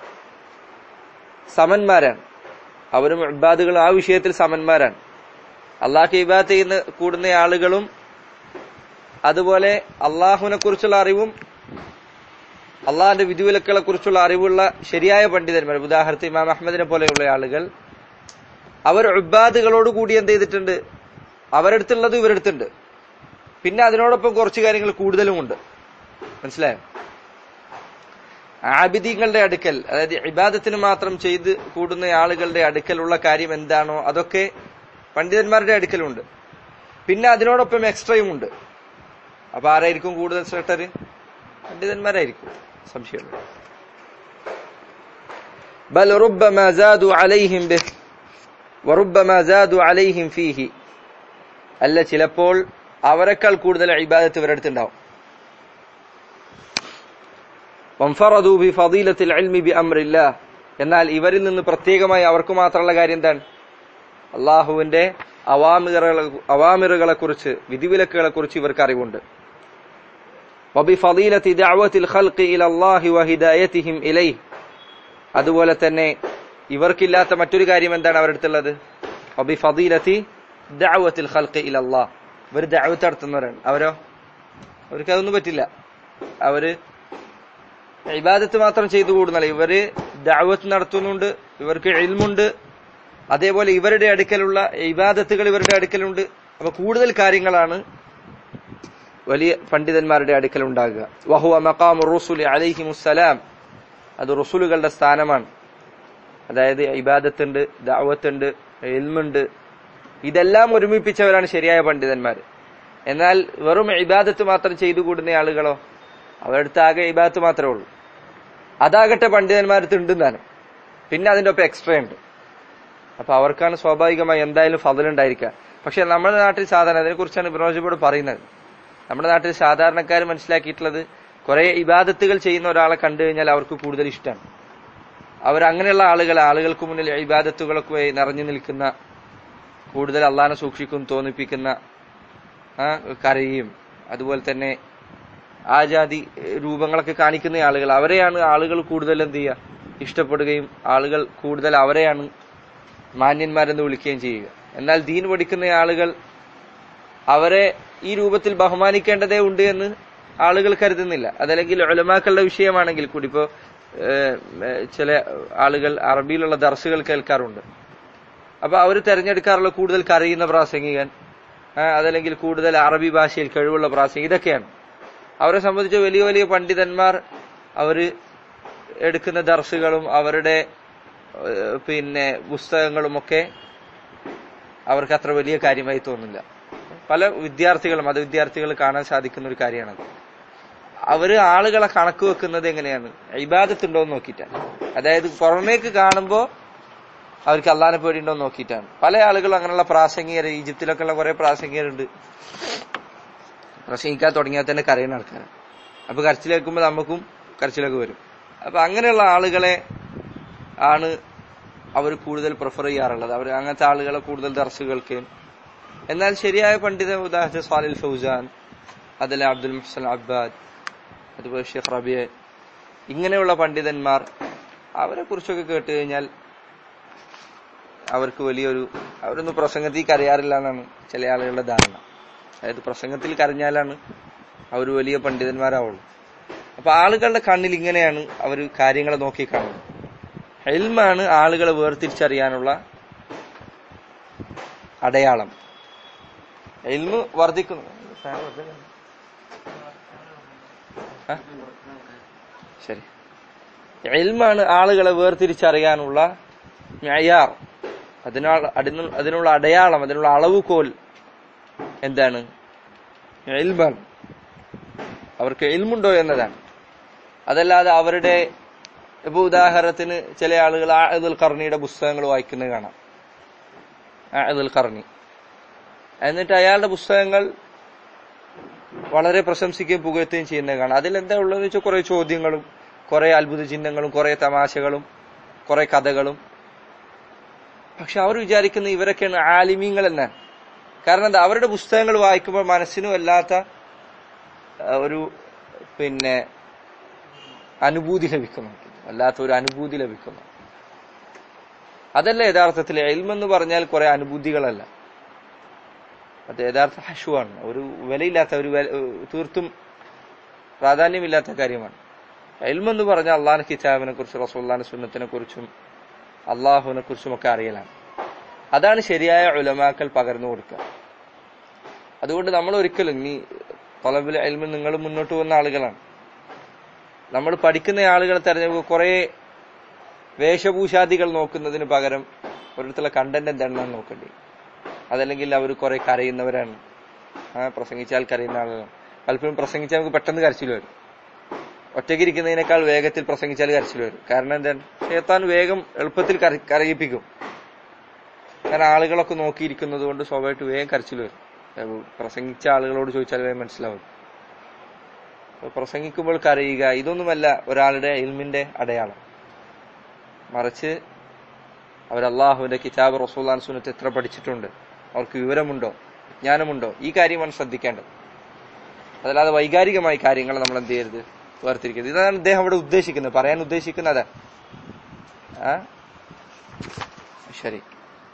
സമന്മാരാണ് അവരും ഉബാദുകളും ആ വിഷയത്തിൽ സമന്മാരാണ് അള്ളാഹ് ഇബാദത്ത് ചെയ്യുന്ന കൂടുന്ന ആളുകളും അതുപോലെ അള്ളാഹുവിനെ കുറിച്ചുള്ള അറിവും അള്ളാഹിന്റെ വിധിവിലക്കുകളെ കുറിച്ചുള്ള അറിവുള്ള ശരിയായ പണ്ഡിതന്മാർ ഉദാഹരണത്തിന് ഇമാം അഹമ്മദിനെ പോലെയുള്ള ആളുകൾ അവർ ഉബാദുകളോട് കൂടി എന്ത് ചെയ്തിട്ടുണ്ട് അവരെടുത്തുള്ളത് ഇവരെടുത്തുണ്ട് പിന്നെ അതിനോടൊപ്പം കുറച്ച് കാര്യങ്ങൾ കൂടുതലുമുണ്ട് മനസ്സിലായോ ആബിദികളുടെ അടുക്കൽ അതായത് ഇബാദത്തിന് മാത്രം ചെയ്ത് കൂടുന്ന ആളുകളുടെ അടുക്കലുള്ള കാര്യം എന്താണോ അതൊക്കെ പണ്ഡിതന്മാരുടെ അടുക്കലുണ്ട് പിന്നെ അതിനോടൊപ്പം എക്സ്ട്രയും ഉണ്ട് അപ്പൊ ആരായിരിക്കും കൂടുതൽ ശ്രേഷ്ഠര് പണ്ഡിതന്മാരായിരിക്കും സംശയമുണ്ട് بل ربما زادوا عليهم به وربما زادوا عليهم فيه അല്ല ചിലപ്പോൾ അവരെക്കാൾ കൂടുതൽ ഇബാദത്ത് ഇവരടുത്തുണ്ടാവും وانفردوا بفضيلة العلم بأمر الله എന്നാൽ ഇവരിൽ നിന്ന് പ്രത്യേകമായി അവർക്ക് മാത്രമുള്ള കാര്യം എന്താണ് അള്ളാഹുവിന്റെ അവാമിറുകളെ അവാമിറുകളെ കുറിച്ച് വിധിവിലക്കുകളെ കുറിച്ച് ഇവർക്ക് അറിവുണ്ട് وبفضيلة دعوة الخلق إلى الله وهدايتهم إليه അതുപോലെ തന്നെ ഇവർക്കില്ലാത്ത മറ്റൊരു കാര്യം എന്താണ് അവരുടെ അടുത്തുള്ളത് ഫദീലത്തി ദഅവത്തിൽ ഖൽഖി ഇലല്ലാഹ് ഇവർ ദഅവത്ത് നടത്തുന്നവരാണ് അവരോ അവർക്ക് അതൊന്നും പറ്റില്ല അവര് ഇബാദത്ത് മാത്രം ചെയ്തു കൂടുന്നില്ല ഇവര് ദഅവത്ത് നടത്തുന്നുണ്ട് ഇവർക്ക് ഇൽമുണ്ട് അതേപോലെ ഇവരുടെ അടുക്കലുള്ള ഇബാദത്തുകൾ ഇവരുടെ അടുക്കലുണ്ട് അപ്പൊ കൂടുതൽ കാര്യങ്ങളാണ് വലിയ പണ്ഡിതന്മാരുടെ അടുക്കൽ ഉണ്ടാകുക വഹുവ മഖാമു റുസുലി അലൈഹിമുസ്സലാം അത് റുസുലുകളുടെ സ്ഥാനമാണ് അതായത് ഇബാദത്തുണ്ട് ദാവത്തുണ്ട് ഇൽമുണ്ട് ഇതെല്ലാം ഒരുമിപ്പിച്ചവരാണ് ശരിയായ പണ്ഡിതന്മാർ എന്നാൽ വെറും ഇബാദത്ത് മാത്രം ചെയ്തു കൂടുന്ന ആളുകളോ അവരുടെ ആകെ ഇബാദത്ത് മാത്രമേ ഉള്ളൂ അതാകട്ടെ പണ്ഡിതന്മാരത്ത് ഉണ്ടെന്നാണ് പിന്നെ അതിന്റെ ഒപ്പം എക്സ്ട്രാ ഉണ്ട് അപ്പൊ അവർക്കാണ് സ്വാഭാവികമായി എന്തായാലും ഫതലുണ്ടായിരിക്കുക പക്ഷെ നമ്മുടെ നാട്ടിൽ സാധാരണ അതിനെ കുറിച്ചാണ് ഇബ്രോജിബോട് പറയുന്നത് നമ്മുടെ നാട്ടിൽ സാധാരണക്കാർ മനസ്സിലാക്കിയിട്ടുള്ളത് കുറെ ഇബാദത്തുകൾ ചെയ്യുന്ന ഒരാളെ കണ്ടു കഴിഞ്ഞാൽ അവർക്ക് കൂടുതൽ ഇഷ്ടമാണ് അവർ അങ്ങനെയുള്ള ആളുകൾ ആളുകൾക്ക് മുന്നിൽ ഇബാദത്തുകളൊക്കെ നിറഞ്ഞു നിൽക്കുന്ന കൂടുതൽ അള്ളാനെ സൂക്ഷിക്കും തോന്നിപ്പിക്കുന്ന ആ, കരയും അതുപോലെ തന്നെ ആ ജാതി ഏഹ്, രൂപങ്ങളൊക്കെ കാണിക്കുന്ന ആളുകൾ അവരെയാണ് ആളുകൾ കൂടുതൽ എന്ത് ചെയ്യുക ഇഷ്ടപ്പെടുകയും ആളുകൾ കൂടുതൽ അവരെയാണ് മാന്യന്മാരെന്ന് വിളിക്കുകയും ചെയ്യുക എന്നാൽ ദീൻ പഠിക്കുന്ന ആളുകൾ അവരെ ഈ രൂപത്തിൽ ബഹുമാനിക്കേണ്ടതേ ഉണ്ട് എന്ന് ആളുകൾ കരുതുന്നില്ല അതല്ലെങ്കിൽ ഒലമാക്കളുടെ വിഷയമാണെങ്കിൽ കൂടി ഇപ്പോ ഏഹ്, ഏഹ്, ചില ആളുകൾ അറബിയിലുള്ള ദർസുകൾ കേൾക്കാറുണ്ട് അപ്പൊ അവർ തെരഞ്ഞെടുക്കാറുള്ള കൂടുതൽ കരയുന്ന പ്രാസംഗികൻ ആ, അതല്ലെങ്കിൽ കൂടുതൽ അറബി ഭാഷയിൽ കഴിവുള്ള പ്രാസംഗികൻ ഇതൊക്കെയാണ് അവരെ സംബന്ധിച്ച് വലിയ വലിയ പണ്ഡിതന്മാർ അവര് എടുക്കുന്ന ദർസുകളും അവരുടെ ഏഹ്, പിന്നെ പുസ്തകങ്ങളുമൊക്കെ അവർക്ക് അത്ര വലിയ കാര്യമായി തോന്നില്ല പല വിദ്യാർത്ഥികളും മത വിദ്യാർത്ഥികൾ കാണാൻ സാധിക്കുന്ന ഒരു കാര്യമാണത് അവര് ആളുകളെ കണക്ക് വെക്കുന്നത് എങ്ങനെയാണ് ഇബാദത്തുണ്ടോ എന്ന് നോക്കിയിട്ടാണ് അതായത് പുറമേക്ക് കാണുമ്പോ അവർക്ക് അള്ളാനെ പേടിയുണ്ടോ എന്ന് നോക്കിയിട്ടാണ് പല ആളുകളും അങ്ങനെയുള്ള പ്രാസംഗികർ ഈജിപ്തിലൊക്കെ ഉള്ള കുറെ പ്രാസംഗികരുണ്ട് പ്രസംഗിക്കാൻ തുടങ്ങിയാൽ തന്നെ കരയുന്ന ആൾക്കാരാണ് അപ്പൊ കരച്ചിലേക്കുമ്പോൾ നമുക്കും കരച്ചിലൊക്കെ വരും അപ്പൊ അങ്ങനെയുള്ള ആളുകളെ ആണ് അവർ കൂടുതൽ പ്രിഫർ ചെയ്യാറുള്ളത് അവർ അങ്ങനത്തെ ആളുകളെ കൂടുതൽ ദർശകൾക്ക് എന്നാൽ ശരിയായ പണ്ഡിത ഉദാഹരണം സാലിൽ ഫൗസാൻ അതിലെ അബ്ദുൽ മുഹ്സൻ അബ്ബാദ് അതുപോലെ ഷെയ്ഖ് റബിയ ഇങ്ങനെയുള്ള പണ്ഡിതന്മാർ അവരെ കുറിച്ചൊക്കെ കേട്ട് കഴിഞ്ഞാൽ അവർക്ക് വലിയൊരു അവരൊന്നും പ്രസംഗത്തിൽ കരയാറില്ല എന്നാണ് ചില ആളുകളുടെ ധാരണ അതായത് പ്രസംഗത്തിൽ കരഞ്ഞാലാണ് അവർ വലിയ പണ്ഡിതന്മാരാവുള്ളൂ അപ്പൊ ആളുകളുടെ കണ്ണിൽ ഇങ്ങനെയാണ് അവർ കാര്യങ്ങളെ നോക്കി കാണുന്നത് എൽമാണ് ആളുകളെ വേർതിരിച്ചറിയാനുള്ള അടയാളം എൽമ് വർദ്ധിക്കുന്നു ഫാൻ വർദ്ധിക്കുന്നു. ആ? ശരി എൽമാണ് ആളുകളെ വേർതിരിച്ചറിയാനുള്ള മ്യാർ അതിനുള്ള അതിനു- അതിനുള്ള അടയാളം അതിനുള്ള അളവുകോൽ എന്താണ് എൽമാണ് അവർക്ക് എൽമുണ്ടോ എന്നതാണ് അതല്ലാതെ അവരുടെ ഇപ്പൊ ഉദാഹരണത്തിന് ചില ആളുകൾ ആദുൽ കർണിയുടെ പുസ്തകങ്ങൾ വായിക്കുന്നത് കാണാം ആദുൽ കർണി എന്നിട്ട് അയാളുടെ പുസ്തകങ്ങൾ വളരെ പ്രശംസിക്കുകയും പുകഴ്ത്തുകയും ചെയ്യുന്നത് കാണാം അതിൽ എന്താ ഉള്ളതെന്ന് വെച്ചാൽ കുറെ ചോദ്യങ്ങളും കുറെ അത്ഭുത ചിഹ്നങ്ങളും കുറെ തമാശകളും കുറെ കഥകളും പക്ഷെ അവർ വിചാരിക്കുന്ന ഇവരൊക്കെയാണ് ആലിമീങ്ങൾ എന്നാണ് കാരണം എന്താ അവരുടെ പുസ്തകങ്ങൾ വായിക്കുമ്പോൾ മനസ്സിനും വല്ലാത്ത ആ, ഒരു പിന്നെ അനുഭൂതി ലഭിക്കുന്നു വല്ലാത്ത ഒരു അനുഭൂതി ലഭിക്കുന്നു അതല്ല യഥാർത്ഥത്തിൽ എൽമെന്ന് പറഞ്ഞാൽ കുറെ അനുഭൂതികളല്ല അത് യഥാർത്ഥ ഹഷുവാണ് ഒരു വിലയില്ലാത്ത ഒരു വില- തീർത്തും പ്രാധാന്യമില്ലാത്ത കാര്യമാണ് എൽമെന്ന് പറഞ്ഞാൽ അള്ളാഹ് കിതാബിനെ കുറിച്ച് റസൂല്ലാന്റെ സുന്നത്തിനെ കുറിച്ചും അള്ളാഹുവിനെ കുറിച്ചും ഒക്കെ അറിയലാണ് അതാണ് ശരിയായ ഉലമാക്കൽ പകർന്നു കൊടുക്കുക അതുകൊണ്ട് നമ്മൾ ഒരിക്കലും ഈ തൊലബിൽ എൽമിൽ നിങ്ങൾ മുന്നോട്ട് പോകുന്ന ആളുകളാണ് നമ്മൾ പഠിക്കുന്ന ആളുകളെ തെരഞ്ഞെടുക്കുക കുറെ വേഷഭൂഷാദികൾ നോക്കുന്നതിന് പകരം ഒരിടത്തുള്ള കണ്ടന്റ് എന്താണെന്ന് നോക്കേണ്ടി അതല്ലെങ്കിൽ അവർ കുറെ കരയുന്നവരാണ് ആ പ്രസംഗിച്ചാൽ കരയുന്ന ആളുകളാണ് പലപ്പോഴും പ്രസംഗിച്ചാൽ നമുക്ക് പെട്ടെന്ന് കരച്ചിൽ വരും ഒറ്റയ്ക്ക് ഇരിക്കുന്നതിനേക്കാൾ വേഗത്തിൽ പ്രസംഗിച്ചാൽ കരച്ചിൽ വരും കാരണം എന്താണ് ഷേത്താൻ വേഗം എളുപ്പത്തിൽ കര- കരയിപ്പിക്കും കാരണം ആളുകളൊക്കെ നോക്കിയിരിക്കുന്നത് കൊണ്ട് സ്വാഭാവികമായിട്ട് വേഗം കരച്ചിൽ വരും അപ്പൊ പ്രസംഗിച്ച ആളുകളോട് ചോദിച്ചാൽ വേഗം മനസ്സിലാവും അപ്പൊ പ്രസംഗിക്കുമ്പോൾ കരയുക ഇതൊന്നുമല്ല ഒരാളുടെ ഇൽമിന്റെ അടയാളം മറിച്ച് അവർ അള്ളാഹുവിന്റെ കിതാബ് റസൂലാൻ സുന്നത്ത് എത്ര പഠിച്ചിട്ടുണ്ട് അവർക്ക് വിവരമുണ്ടോ ജ്ഞാനമുണ്ടോ ഈ കാര്യമാണ് ശ്രദ്ധിക്കേണ്ടത് അതല്ലാതെ വൈകാരികമായ കാര്യങ്ങൾ നമ്മൾ എന്ത് ചെയ്യരുത് വേർതിരിക്കരുത് ഇതാണ് അദ്ദേഹം ഇവിടെ ഉദ്ദേശിക്കുന്നത് പറയാൻ ഉദ്ദേശിക്കുന്നത് ആ ശരി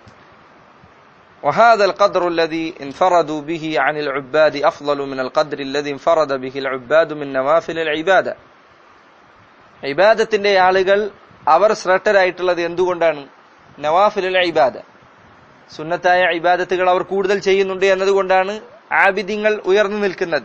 وهذا القدر الذي انفردوا به عن العباد أفضل من القدر الذي انفرد به العباد من نوافل العبادة ഇബാദത്തിന്റെ ആളുകൾ അവർ ശ്രേഷ്ഠരായിട്ടുള്ളത് എന്തുകൊണ്ടാണ് നവാഫിലുള്ള ഇബാദ സുന്നത്തായ ഇബാദത്തുകൾ അവർ കൂടുതൽ ചെയ്യുന്നുണ്ട് എന്നതുകൊണ്ടാണ് ആബിദിങ്ങൾ ഉയർന്നു നിൽക്കുന്നത്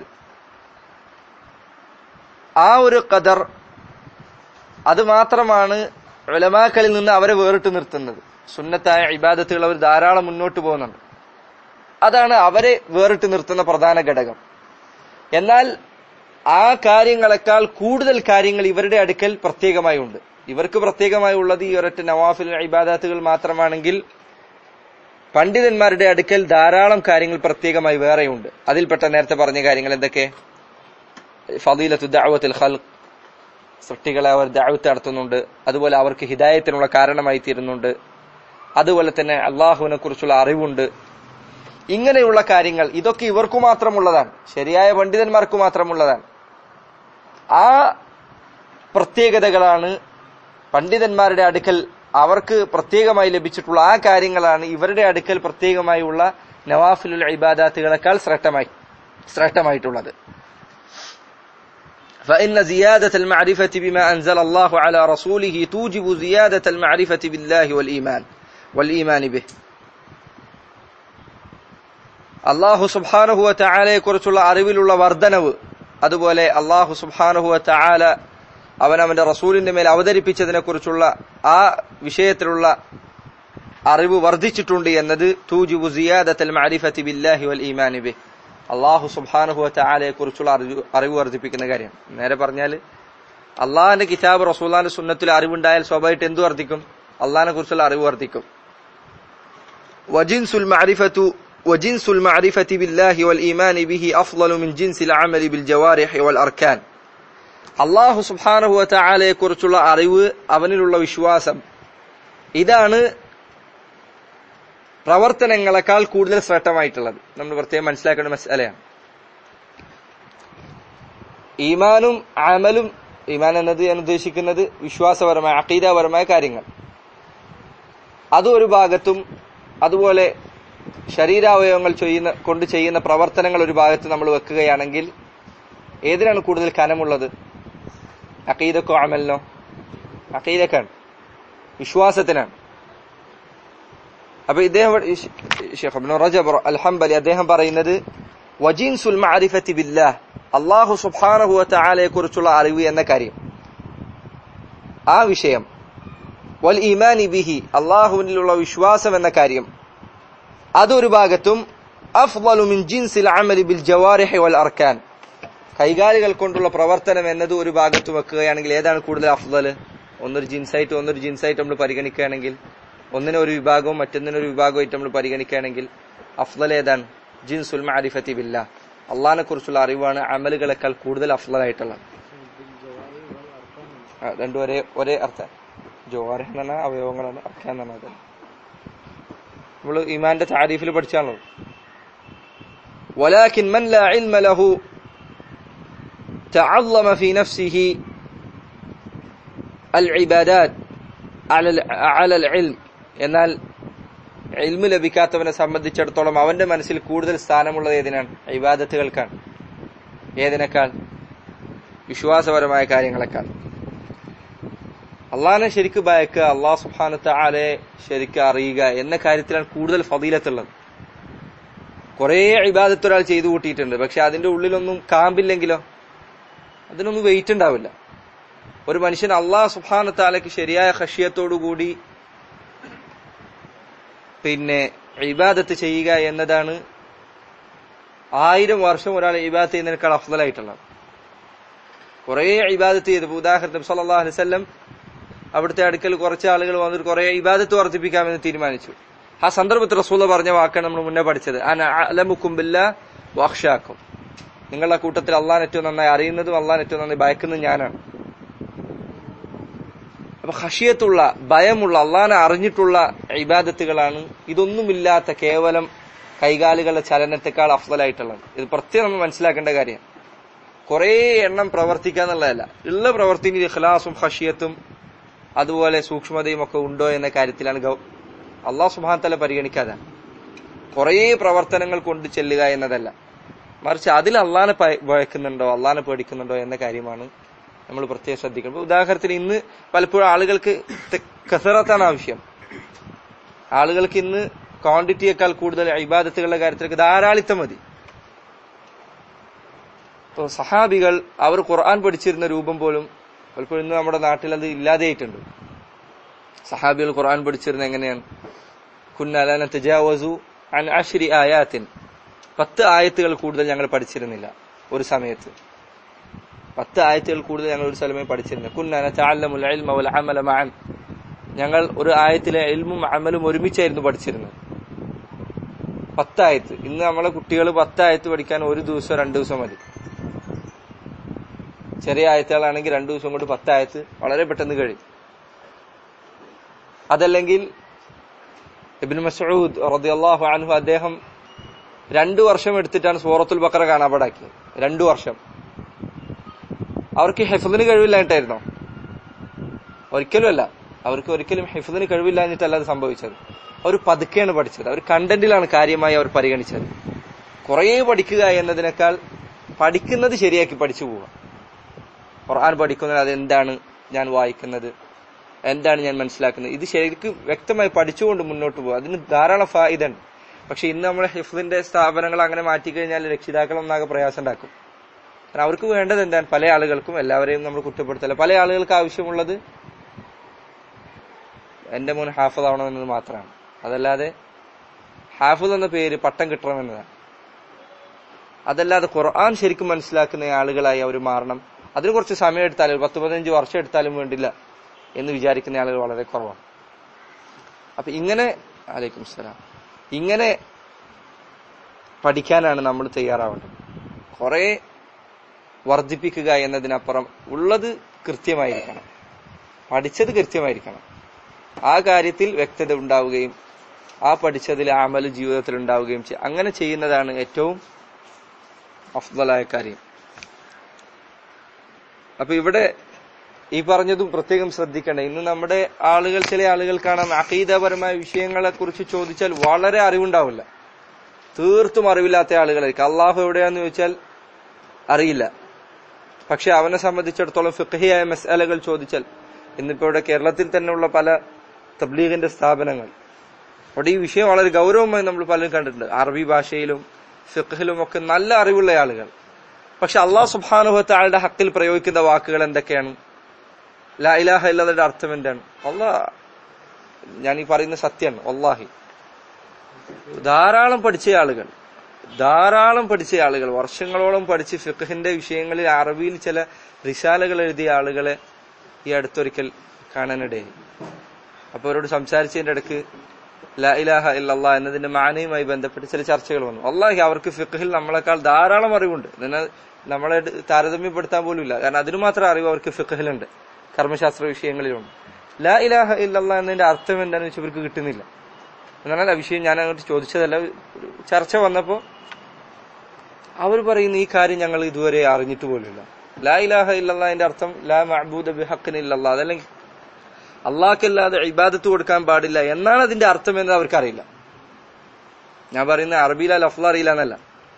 ആ ഒരു കദർ അത് മാത്രമാണ് ഉലമാക്കളിൽ നിന്ന് അവരെ വേറിട്ട് നിർത്തുന്നത് സുന്നത്തായ ഇബാദത്തുകൾ അവർ ധാരാളം മുന്നോട്ട് പോകുന്നുണ്ട് അതാണ് അവരെ വേറിട്ട് നിർത്തുന്ന പ്രധാന ഘടകം എന്നാൽ ആ കാര്യങ്ങളെക്കാൾ കൂടുതൽ കാര്യങ്ങൾ ഇവരുടെ അടുക്കൽ പ്രത്യേകമായി ഉണ്ട് ഇവർക്ക് പ്രത്യേകമായി ഉള്ളത് ഈ ഒരൊറ്റ നവാഫിൽ ഇബാദത്തുകൾ മാത്രമാണെങ്കിൽ പണ്ഡിതന്മാരുടെ അടുക്കൽ ധാരാളം കാര്യങ്ങൾ പ്രത്യേകമായി വേറെയുണ്ട് അതിൽപ്പെട്ട നേരത്തെ പറഞ്ഞ കാര്യങ്ങൾ എന്തൊക്കെ ഫദീലത്തു ദഅവത്തുൽ ഖൽഖ് സൃഷ്ടികളെ അവർ ദഅവത്ത് നടത്തുന്നുണ്ട് അതുപോലെ അവർക്ക് ഹിദായത്തിനുള്ള കാരണമായി തീരുന്നുണ്ട് അതുപോലെ തന്നെ അള്ളാഹുവിനെ കുറിച്ചുള്ള അറിവുണ്ട് ഇങ്ങനെയുള്ള കാര്യങ്ങൾ ഇതൊക്കെ ഇവർക്കു മാത്രമുള്ളതാണ് ശരിയായ പണ്ഡിതന്മാർക്ക് മാത്രമുള്ളതാണ് ആ പ്രത്യേകതകളാണ് പണ്ഡിതന്മാരുടെ അടുക്കൽ അവർക്ക് പ്രത്യേകമായി ലഭിച്ചിട്ടുള്ള ആ കാര്യങ്ങളാണ് ഇവരുടെ അടുക്കൽ പ്രത്യേകമായുള്ള നവാഫിലുൽ ഇബാദാത്തുകളെക്കാൾ ശ്രേഷ്ഠമായി ശ്രേഷ്ഠമായിട്ടുള്ളത് فإن زيادة المعرفة بما أنزل الله على رسوله توجب زيادة المعرفة بالله والإيمان والإيمان به അള്ളാഹു സുബാനഹുവ ചായാലയെ കുറിച്ചുള്ള അറിവിലുള്ള വർധനവ് അതുപോലെ അള്ളാഹു സുബാനഹുവ ചായാല അവൻ അവന്റെ റസൂലിന്റെ മേൽ അവതരിപ്പിച്ചതിനെ കുറിച്ചുള്ള ആ വിഷയത്തിലുള്ള അറിവ് വർദ്ധിച്ചിട്ടുണ്ട് എന്നത് തൂജുബു സിയാദത്തൽ മഅരിഫത്തി ബില്ലാഹി വൽ ഈമാനി ബിഹ് അള്ളാഹു സുബാനഹുവ ചായാലയെ കുറിച്ചുള്ള അറിവ് അറിവ് വർദ്ധിപ്പിക്കുന്ന കാര്യം നേരെ പറഞ്ഞാൽ അള്ളാഹിന്റെ കിതാബ് റസൂലാന്റെ സുന്നത്തിൽ അറിവുണ്ടായാൽ സ്വാഭാവികമായിട്ട് എന്ത് വർദ്ധിക്കും അള്ളാഹിനെ കുറിച്ചുള്ള അറിവ് വർദ്ധിക്കും വജിൻസുൽ മഅരിഫത്തു وجنس المعرفة بالله والإيمان به أفضل من جنس العمل بالجوارح والأركان അള്ളാഹു സുബാനഹു വറ്റാലയെ കുറിച്ചുള്ള അറിവ് അവനിലുള്ള വിശ്വാസം ഇതാണ് പ്രവർത്തനങ്ങളെക്കാൾ കൂടുതൽ ശ്രേഷ്ഠമായിട്ടുള്ളത് നമ്മൾ പ്രത്യേകം മനസ്സിലാക്കേണ്ട മസലയാണ് ഈമാനും അമലും ഈമാൻ എന്നത് ഞാൻ ഉദ്ദേശിക്കുന്നത് വിശ്വാസപരമായ അക്കീതാപരമായ കാര്യങ്ങൾ അത് ഒരു ഭാഗത്തും അതുപോലെ ശരീരാവയവങ്ങൾ ചെയ്യുന്ന കൊണ്ട് ചെയ്യുന്ന പ്രവർത്തനങ്ങൾ ഒരു ഭാഗത്ത് നമ്മൾ വെക്കുകയാണെങ്കിൽ ഏതിനാണ് കൂടുതൽ കനമുള്ളത് അക്കീദക്കോ അമലിനോ അക്കീദക്കാണ് വിശ്വാസത്തിനാണ് അപ്പൊ ഇദ്ദേഹം റജബ് അൽഹംബലി അദ്ദേഹം പറയുന്നത് വജീൻസുൽ മഅരിഫത്തി ബില്ലാഹ് അള്ളാഹു സുബ്ഹാനഹു വതആലയെ കുറിച്ചുള്ള അറിവ് എന്ന കാര്യം ആ വിഷയം വൽ ഈമാനി ബിഹി അള്ളാഹുവിനുള്ള വിശ്വാസം എന്ന കാര്യം അതൊരു ഭാഗത്തും അഫ്ളു മിൻ ജിൻസിൽ അമലി ബിൽ ജവാരിഹി വൽ അർക്കാൻ കൈകാലുകൾ കൊണ്ടുള്ള പ്രവർത്തനം എന്നത് ഒരു ഭാഗത്ത് വെക്കുകയാണെങ്കിൽ ഏതാണ് കൂടുതൽ അഫ്ളൽ ഒന്നൊരു ജിൻസായിട്ട് ഒന്നൊരു ജിൻസായിട്ട് നമ്മൾ പരിഗണിക്കുകയാണെങ്കിൽ ഒന്നിനെ ഒരു വിഭാഗവും മറ്റൊന്നിനൊരു വിഭാഗമായിട്ട് നമ്മൾ പരിഗണിക്കുകയാണെങ്കിൽ അഫ്ളൽ ഏതാണ് ജിൻസുൽ മാരിഫത്തി ബില്ല അള്ളഹാനെ കുറിച്ചുള്ള അറിവാണ് അമലുകളെക്കാൾ കൂടുതൽ അഫ്ളലായിട്ടുള്ളത് രണ്ടും ഒരേ ഒരേ അർത്ഥം ജോവാരഹ് എന്ന് പറഞ്ഞാൽ അവയവങ്ങളാണ് അർക്കാൻ എന്ന് പറഞ്ഞാൽ നമ്മൾ ഇമാന്റെ താരീഫിൽ പഠിച്ചാണല്ലോ ولكن من لا علم له تعظم في نفسه العبادات على على العلم എന്നാൽ ഇൽമ് ലഭിക്കാത്തവനെ സംബന്ധിച്ചിടത്തോളം അവന്റെ മനസ്സിൽ കൂടുതൽ സ്ഥാനമുള്ളത് ഏതിനാണ് ഇബാദത്തുകൾക്കാണ് ഏതിനേക്കാൾ വിശ്വാസപരമായ കാര്യങ്ങളെക്കാൾ അള്ളാഹിനെ ശരിക്ക് ഭയക്കുക അള്ളാഹ് സുഹാനത്തെ ആലെ ശരിക്ക് അറിയുക എന്ന കാര്യത്തിലാണ് കൂടുതൽ ഫതീലത്തുള്ളത് കുറേ ഇബാദത്ത് ഒരാൾ ചെയ്തു കൂട്ടിയിട്ടുണ്ട് പക്ഷെ അതിന്റെ ഉള്ളിലൊന്നും കാമ്പില്ലെങ്കിലോ അതിനൊന്നും വെയിറ്റ് ഉണ്ടാവില്ല ഒരു മനുഷ്യൻ അള്ളാഹ് സുഹാനത്താലയ്ക്ക് ശരിയായ ഹഷിയത്തോടുകൂടി പിന്നെ ഇബാദത്ത് ചെയ്യുക എന്നതാണ് ആയിരം വർഷം ഒരാൾ ഇബാദത്ത് ചെയ്യുന്നതിനേക്കാൾ അഫ്ദലായിട്ടുള്ളത് കുറേ ഇബാദത്ത് ചെയ്തു ഉദാഹരണത്തിന് സല്ലാ അലൈവല്ലം അവിടുത്തെ അടുക്കൽ കുറച്ച് ആളുകൾ വന്നിട്ട് കുറെ ഇബാദത്ത് വർദ്ധിപ്പിക്കാമെന്ന് തീരുമാനിച്ചു ആ സന്ദർഭത്തിൽ റസൂല പറഞ്ഞ വാക്കാണ് നമ്മൾ മുന്നേ പഠിച്ചത് അലമുക്കുമ്പില്ല വാക്ഷാക്കും നിങ്ങളുടെ കൂട്ടത്തിൽ അള്ളാൻ ഏറ്റവും നന്നായി അറിയുന്നതും അള്ളാൻ ഏറ്റവും നന്നായി ഭയക്കുന്നതും ഞാനാണ് അപ്പൊ ഹഷിയത്തുള്ള ഭയമുള്ള അള്ളാനെ അറിഞ്ഞിട്ടുള്ള ഇബാദത്തുകളാണ് ഇതൊന്നുമില്ലാത്ത കേവലം കൈകാലുകളുടെ ചലനത്തെക്കാൾ അഫ്ദലായിട്ടുള്ളത് ഇത് പ്രത്യേകം നമ്മൾ മനസ്സിലാക്കേണ്ട കാര്യം കുറേ എണ്ണം പ്രവർത്തിക്കുക എന്നുള്ളതല്ല ഉള്ള പ്രവർത്തിന് ഇഖ്ലാസും ഖഷിയത്തും അതുപോലെ സൂക്ഷ്മതയും ഒക്കെ ഉണ്ടോ എന്ന കാര്യത്തിലാണ് ഗൗ അള്ളാഹു സുബാൻ തല പരിഗണിക്കാതെ കുറേ പ്രവർത്തനങ്ങൾ കൊണ്ട് ചെല്ലുക എന്നതല്ല മറിച്ച് അതിൽ അള്ളാനെ ഭയക്കുന്നുണ്ടോ അള്ളാനെ പേടിക്കുന്നുണ്ടോ എന്ന കാര്യമാണ് നമ്മൾ പ്രത്യേകം ശ്രദ്ധിക്കണം ഇപ്പൊ ഉദാഹരണത്തിന് ഇന്ന് പലപ്പോഴും ആളുകൾക്ക് കസറത്താണ് ആവശ്യം ആളുകൾക്ക് ഇന്ന് ക്വാണ്ടിറ്റിയേക്കാൾ കൂടുതൽ ഇബാദത്തുകളുടെ കാര്യത്തിലേക്ക് ധാരാളിത്തം മതി ഇപ്പോൾ സഹാബികൾ അവർ ഖുർആൻ പഠിച്ചിരുന്ന രൂപം പോലും പലപ്പോഴും ഇന്ന് നമ്മുടെ നാട്ടിൽ അത് ഇല്ലാതെയായിട്ടുണ്ട് സഹാബികൾ ഖുർആൻ പഠിച്ചിരുന്ന എങ്ങനെയാണ് കുന്നലന തജാവസു അൻ അഷ്രി ആയാത്തിൻ പത്ത് ആയത്തുകൾ കൂടുതൽ ഞങ്ങൾ പഠിച്ചിരുന്നില്ല ഒരു സമയത്ത് പത്ത് ആയത്തുകൾ കൂടുതൽ ഞങ്ങൾ ഒരു സ്ഥലമേ പഠിച്ചിരുന്നില്ല കുന്നന തഅല്ലമുൽ ഇൽമ വൽ അമല മഅൻ ഞങ്ങൾ ഒരു ആയത്തിലെ ഇൽമും അമലും ഒരുമിച്ചായിരുന്നു പഠിച്ചിരുന്നത് പത്തായത്ത് ഇന്ന് നമ്മളെ കുട്ടികൾ പത്തായത്ത് പഠിക്കാൻ ഒരു ദിവസം രണ്ടു ദിവസം മതി ചെറിയ ആയത്തുകളാണെങ്കിൽ രണ്ടു ദിവസം കൊണ്ട് പത്തായത്ത് വളരെ പെട്ടെന്ന് കഴിയും അതല്ലെങ്കിൽ ഇബിൻ മസൂദ് റളിയല്ലാഹു അൻഹു അദ്ദേഹം രണ്ടു വർഷം എടുത്തിട്ടാണ് സൂറത്തുൽ ബക്കറ കാണാപാടാക്കിയത് രണ്ടു വർഷം അവർക്ക് ഹെഫദിന് കഴിവില്ലായിട്ടായിരുന്നോ ഒരിക്കലും അല്ല അവർക്ക് ഒരിക്കലും ഹിഫദിന് കഴിവില്ലാഞ്ഞിട്ടല്ല അത് സംഭവിച്ചത് അവർ പതുക്കെയാണ് പഠിച്ചത് അവർ കണ്ടന്റിലാണ് കാര്യമായി അവർ പരിഗണിച്ചത് കുറേ പഠിക്കുക എന്നതിനേക്കാൾ പഠിക്കുന്നത് ശരിയാക്കി പഠിച്ചു പോവുക ഖുർആൻ പഠിക്കുന്നത് അതെന്താണ് ഞാൻ വായിക്കുന്നത് എന്താണ് ഞാൻ മനസ്സിലാക്കുന്നത് ഇത് ശരിക്കും വ്യക്തമായി പഠിച്ചുകൊണ്ട് മുന്നോട്ട് പോകുക അതിന് ധാരാളം ഫായിദ ഉണ്ട് പക്ഷെ ഇന്ന് നമ്മളെ ഹിഫ്ദിന്റെ സ്ഥാപനങ്ങൾ അങ്ങനെ മാറ്റിക്കഴിഞ്ഞാൽ രക്ഷിതാക്കൾ ഒന്നാകെ പ്രയാസം ഉണ്ടാക്കും കാരണം അവർക്ക് വേണ്ടത് എന്താണ് പല ആളുകൾക്കും എല്ലാവരെയും നമ്മൾ കുറ്റപ്പെടുത്തല്ല പല ആളുകൾക്ക് ആവശ്യമുള്ളത് എന്റെ മോൻ ഹാഫിദ് ആവണമെന്നത് മാത്രമാണ് അതല്ലാതെ ഹാഫിദ് എന്ന പേര് പട്ടം കിട്ടണമെന്നതാണ് അതല്ലാതെ ഖുർആൻ ശരിക്കും മനസ്സിലാക്കുന്ന ആളുകളായി അവർ മാറണം അതിന് കുറച്ച് സമയം എടുത്താലും പത്ത് പതിനഞ്ച് വർഷം എടുത്താലും വേണ്ടില്ല എന്ന് വിചാരിക്കുന്ന ആളുകൾ വളരെ കുറവാണ് അപ്പൊ ഇങ്ങനെ അലൈക്കും സലാം ഇങ്ങനെ പഠിക്കാനാണ് നമ്മൾ തയ്യാറാവേണ്ടത് കുറെ വർദ്ധിപ്പിക്കുക എന്നതിനപ്പുറം ഉള്ളത് കൃത്യമായിരിക്കണം പഠിച്ചത് കൃത്യമായിരിക്കണം ആ കാര്യത്തിൽ വ്യക്തത ഉണ്ടാവുകയും ആ പഠിച്ചതിൽ അമല് ജീവിതത്തിൽ ഉണ്ടാവുകയും ചെയ്യും അങ്ങനെ ചെയ്യുന്നതാണ് ഏറ്റവും അഫ്ദലായ കാര്യം അപ്പൊ ഇവിടെ ഈ പറഞ്ഞതും പ്രത്യേകം ശ്രദ്ധിക്കണം ഇന്ന് നമ്മുടെ ആളുകൾ ചില ആളുകൾ കാണാൻ അഹീതപരമായ വിഷയങ്ങളെ കുറിച്ച് ചോദിച്ചാൽ വളരെ അറിവുണ്ടാവില്ല തീർത്തും അറിവില്ലാത്ത ആളുകളായിരിക്കും അള്ളാഹു എവിടെയാന്ന് ചോദിച്ചാൽ അറിയില്ല പക്ഷെ അവനെ സംബന്ധിച്ചിടത്തോളം ഫിഖഹിയായ മസാലകൾ ചോദിച്ചാൽ ഇന്നിപ്പോ ഇവിടെ കേരളത്തിൽ തന്നെയുള്ള പല തബ്ലീഗിന്റെ സ്ഥാപനങ്ങൾ അവിടെ ഈ വിഷയം വളരെ ഗൗരവമായി നമ്മൾ പലരും കണ്ടിട്ടുണ്ട് അറബി ഭാഷയിലും ഫിഖഹിലും ഒക്കെ നല്ല അറിവുള്ള ആളുകൾ പക്ഷെ അള്ളാഹ് സുബാനുഭവത്തെ ആളുടെ ഹക്കിൽ പ്രയോഗിക്കുന്ന വാക്കുകൾ എന്തൊക്കെയാണ് ലാ ഇലാഹ ഇല്ലതിന്റെ അർത്ഥം എന്താണ് അള്ളാ ഞാൻ ഈ പറയുന്ന സത്യമാണ് അള്ളാഹി ധാരാളം പഠിച്ച ആളുകൾ ധാരാളം പഠിച്ച ആളുകൾ വർഷങ്ങളോളം പഠിച്ച് ഫിഖഹിന്റെ വിഷയങ്ങളിൽ അറബിയിൽ ചില റിസാലകൾ എഴുതിയ ആളുകളെ ഈ അടുത്തൊരിക്കൽ കാണാനിടയായി അപ്പൊ അവരോട് സംസാരിച്ചതിന്റെ ഇടയ്ക്ക് ലാ ഇലാഹ ഇല്ലല്ലാ എന്നതിന്റെ മാനയുമായി ബന്ധപ്പെട്ട് ചില ചർച്ചകൾ വന്നു അള്ളാഹി അവർക്ക് ഫിഖഹിൽ നമ്മളെക്കാൾ ധാരാളം അറിവുണ്ട് എന്നാൽ നമ്മളെ താരതമ്യപ്പെടുത്താൻ പോലും ഇല്ല കാരണം അതിന് മാത്രം അറിവ് അവർക്ക് ഫിഖഹിലുണ്ട് കർമ്മശാസ്ത്ര വിഷയങ്ങളിലുണ്ട് ലാ ഇലാഹ ഇല്ലല്ലാ എന്നതിന്റെ അർത്ഥം എന്താണെന്ന് വെച്ചാൽ ഇവർക്ക് കിട്ടുന്നില്ല എന്നാൽ ആ വിഷയം ഞാൻ അങ്ങോട്ട് ചോദിച്ചതല്ല ഒരു ചർച്ച വന്നപ്പോ അവർ പറയുന്ന ഈ കാര്യം ഞങ്ങൾ ഇതുവരെ അറിഞ്ഞിട്ട് പോലുമില്ല ലാ ഇലാഹ ഇല്ലല്ലാന്റെ അർത്ഥം ലാ മഅബൂദ ബിഹഖിൻ ഇല്ലല്ലാ അതല്ലെങ്കിൽ അള്ളാഹ്ക്കല്ലാതെ ഇബാദത്ത് കൊടുക്കാൻ പാടില്ല എന്നാണ് അതിന്റെ അർത്ഥം എന്ന് അവർക്കറിയില്ല ഞാൻ പറയുന്ന അറബിയില ലഫ്ല അറിയില്ല എന്നല്ല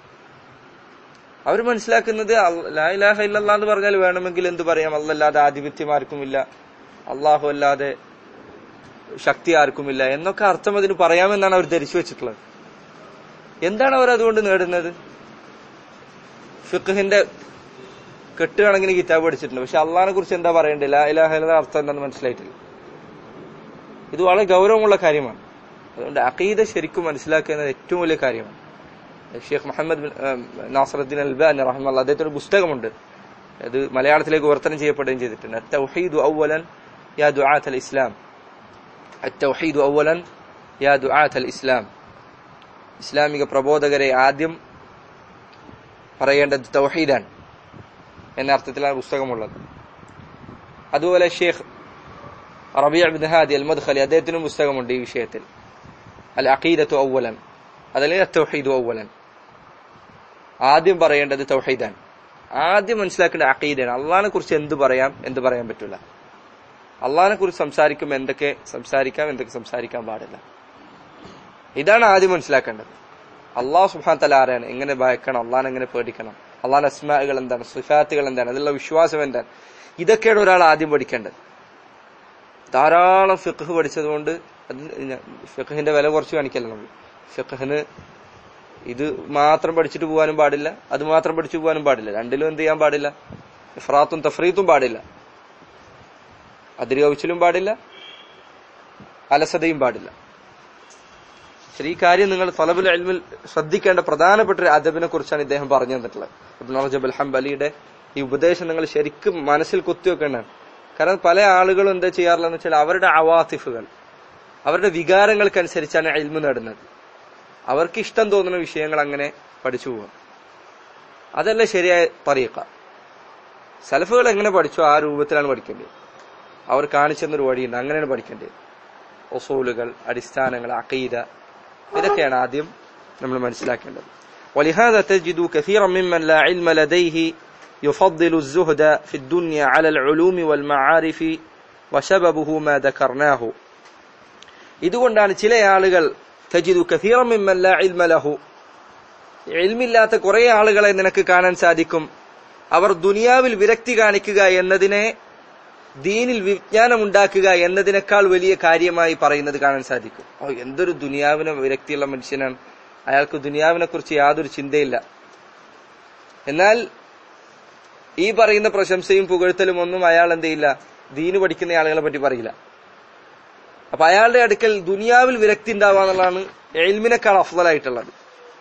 അവർ മനസ്സിലാക്കുന്നത് ലാ ഇലാഹ ഇല്ലല്ലാ എന്ന് പറഞ്ഞാൽ വേണമെങ്കിൽ എന്ത് പറയാം അല്ലല്ലാതെ ആധിപത്യമാർക്കും ഇല്ല അള്ളാഹു അല്ലാതെ ശക്തി ആർക്കുമില്ല എന്നൊക്കെ അർത്ഥം അതിന് പറയാമെന്നാണ് അവർ ധരിച്ചു വെച്ചിട്ടുള്ളത് എന്താണ് അവർ അതുകൊണ്ട് നേടുന്നത് ഫിഖഹിന്റെ കെട്ടുകണക്കിന് കിതാബ് പഠിച്ചിട്ടുണ്ട് പക്ഷെ അള്ളഹാനെ കുറിച്ച് എന്താ പറയണ്ടേ ലാ ഇലാഹ ഇല്ല അർത്ഥം എന്താണെന്ന് മനസ്സിലായിട്ടില്ല ഇത് വളരെ ഗൗരവമുള്ള കാര്യമാണ് അതുകൊണ്ട് അഖീദ ശരിക്കും മനസ്സിലാക്കുക എന്നത് ഏറ്റവും വലിയ കാര്യമാണ് ഷെയ്ഖ് മുഹമ്മദ് നാസറുദ്ദീൻ അൽബാൻ റഹ്മല്ല അദ്ദേഹത്തിന് ഒരു പുസ്തകമുണ്ട് അത് മലയാളത്തിലേക്ക് വിവർത്തനം ചെയ്യപ്പെടുകയും ചെയ്തിട്ടുണ്ട് തൗഹീദു ഔവലൻ യാ ദുആത്ത് അൽ ഇസ്ലാം തൗഹീദു ഔവലൻ യാ ദുആത്ത് അൽ ഇസ്ലാം ഇസ്ലാമിക പ്രബോധകരെ ആദ്യം പറയേണ്ടത് തൗഹീദാണ് എന്ന അർത്ഥത്തിലാണ് പുസ്തകമുള്ളത് അതുപോലെ Sheikh Rabia bin Hadi al Madkhali അദ്ദേഹത്തിനും പുസ്തകമുണ്ട് ഈ വിഷയത്തിൽ അൽ അഖീദത്തു ഔവലൻ അതല്ലെങ്കിൽ തൗഹീദു ഔവലൻ ആദ്യം പറയേണ്ടത് തൗഹീദാണ് ആദ്യം മനസ്സിലാക്കേണ്ട അക്കീദയാണ് അള്ളഹാനെ കുറിച്ച് എന്ത് പറയാം എന്ത് പറയാൻ പറ്റില്ല അള്ളഹാനെ കുറിച്ച് സംസാരിക്കുമ്പോൾ എന്തൊക്കെ സംസാരിക്കാം എന്തൊക്കെ സംസാരിക്കാൻ പാടില്ല ഇതാണ് ആദ്യം മനസ്സിലാക്കേണ്ടത് അള്ളാഹു സുഹാൻ തല ആരാണ് എങ്ങനെ ഭയക്കണം അള്ളഹാൻ എങ്ങനെ പേടിക്കണം അള്ളാഹാൻ അസ്മാകൾ എന്താണ് സുഫാത്തുകൾ എന്താണ് അതിലുള്ള വിശ്വാസം എന്താണ് ഇതൊക്കെയാണ് ഒരാൾ ആദ്യം പഠിക്കേണ്ടത് ധാരാളം ഫിഖ് പഠിച്ചതുകൊണ്ട് അത് ഫിഖിന്റെ വില കുറച്ച് കാണിക്കല്ല നമ്മൾ ഫിഖിന് ഇത് മാത്രം പഠിച്ചിട്ട് പോകാനും പാടില്ല അത് മാത്രം പഠിച്ചു പോകാനും പാടില്ല രണ്ടിലും എന്ത് ചെയ്യാൻ പാടില്ല ഇഫ്രാത്തും തഫ്രീത്തും പാടില്ല അതിരുകവിച്ചിലും പാടില്ല അലസതയും പാടില്ല ശരി ഈ കാര്യം നിങ്ങൾ തലബുൽ അൽമിൽ ശ്രദ്ധിക്കേണ്ട പ്രധാനപ്പെട്ട ഒരു അദബിനെ കുറിച്ചാണ് ഇദ്ദേഹം പറഞ്ഞു തന്നിട്ടുള്ളത് ഇബ്നു റജബ് അൽ ഹംബലിയുടെ ഈ ഉപദേശം നിങ്ങൾ ശരിക്കും മനസ്സിൽ കുത്തിവെക്കേണ്ടതാണ് കാരണം പല ആളുകളും എന്താ ചെയ്യാറുള്ളതെന്ന് വെച്ചാൽ അവരുടെ അവാത്തിഫുകൾ അവരുടെ വികാരങ്ങൾക്കനുസരിച്ചാണ് എൽമ് നേടുന്നത് അവർക്ക് ഇഷ്ടം തോന്നുന്ന വിഷയങ്ങൾ അങ്ങനെ പഠിച്ചു പോവാം അതല്ല ശരിയായ പറയക്ക സലഫുകൾ എങ്ങനെ പഠിച്ചോ ആ രൂപത്തിലാണ് പഠിക്കേണ്ടത് അവർ കാണിച്ചെന്നൊരു വഴിയുണ്ട് അങ്ങനെയാണ് പഠിക്കേണ്ടത് ഒസൂലുകൾ അടിസ്ഥാനങ്ങൾ അക്കീദ ഇതൊക്കെയാണ് ആദ്യം നമ്മൾ മനസ്സിലാക്കേണ്ടത് ولهذا تجد كثيرا ممن لا علم لديه يفضل الزهد في الدنيا على العلوم والمعارف وسببه ما ذكرناه ഇതുകൊണ്ടാണ് ചില ആളുകൾ തജിദു കഥീറ മിമ്മൻ ലാ ഇൽമ ലഹു ഇൽമില്ലാത്ത കുറെ ആളുകളെ നിനക്ക് കാണാൻ സാധിക്കും അവർ ദുനിയാവിൽ വിരക്തി കാണിക്കുക എന്നതിനെ ദീനിൽ വിജ്ഞാനമുണ്ടാക്കുക എന്നതിനേക്കാൾ വലിയ കാര്യമായി പറയുന്നത് കാണാൻ സാധിക്കും ഓ എന്തൊരു ദുനിയാവിനെ വിരക്തിയുള്ള മനുഷ്യനാണ് അയാൾക്ക് ദുനിയാവിനെ കുറിച്ച് യാതൊരു ചിന്തയില്ല എന്നാൽ ഈ പറയുന്ന പ്രശംസയും പുകഴ്ത്തലും ഒന്നും അയാൾ എന്ത് ചെയ്യില്ല ദീന് പഠിക്കുന്ന ആളുകളെ പറ്റി പറയില്ല അപ്പൊ അയാളുടെ അടുക്കൽ ദുനിയാവിൽ വിരക്തി ഉണ്ടാവുക എന്നുള്ളതാണ് എൽമിനേക്കാൾ അഫ്വലായിട്ടുള്ളത്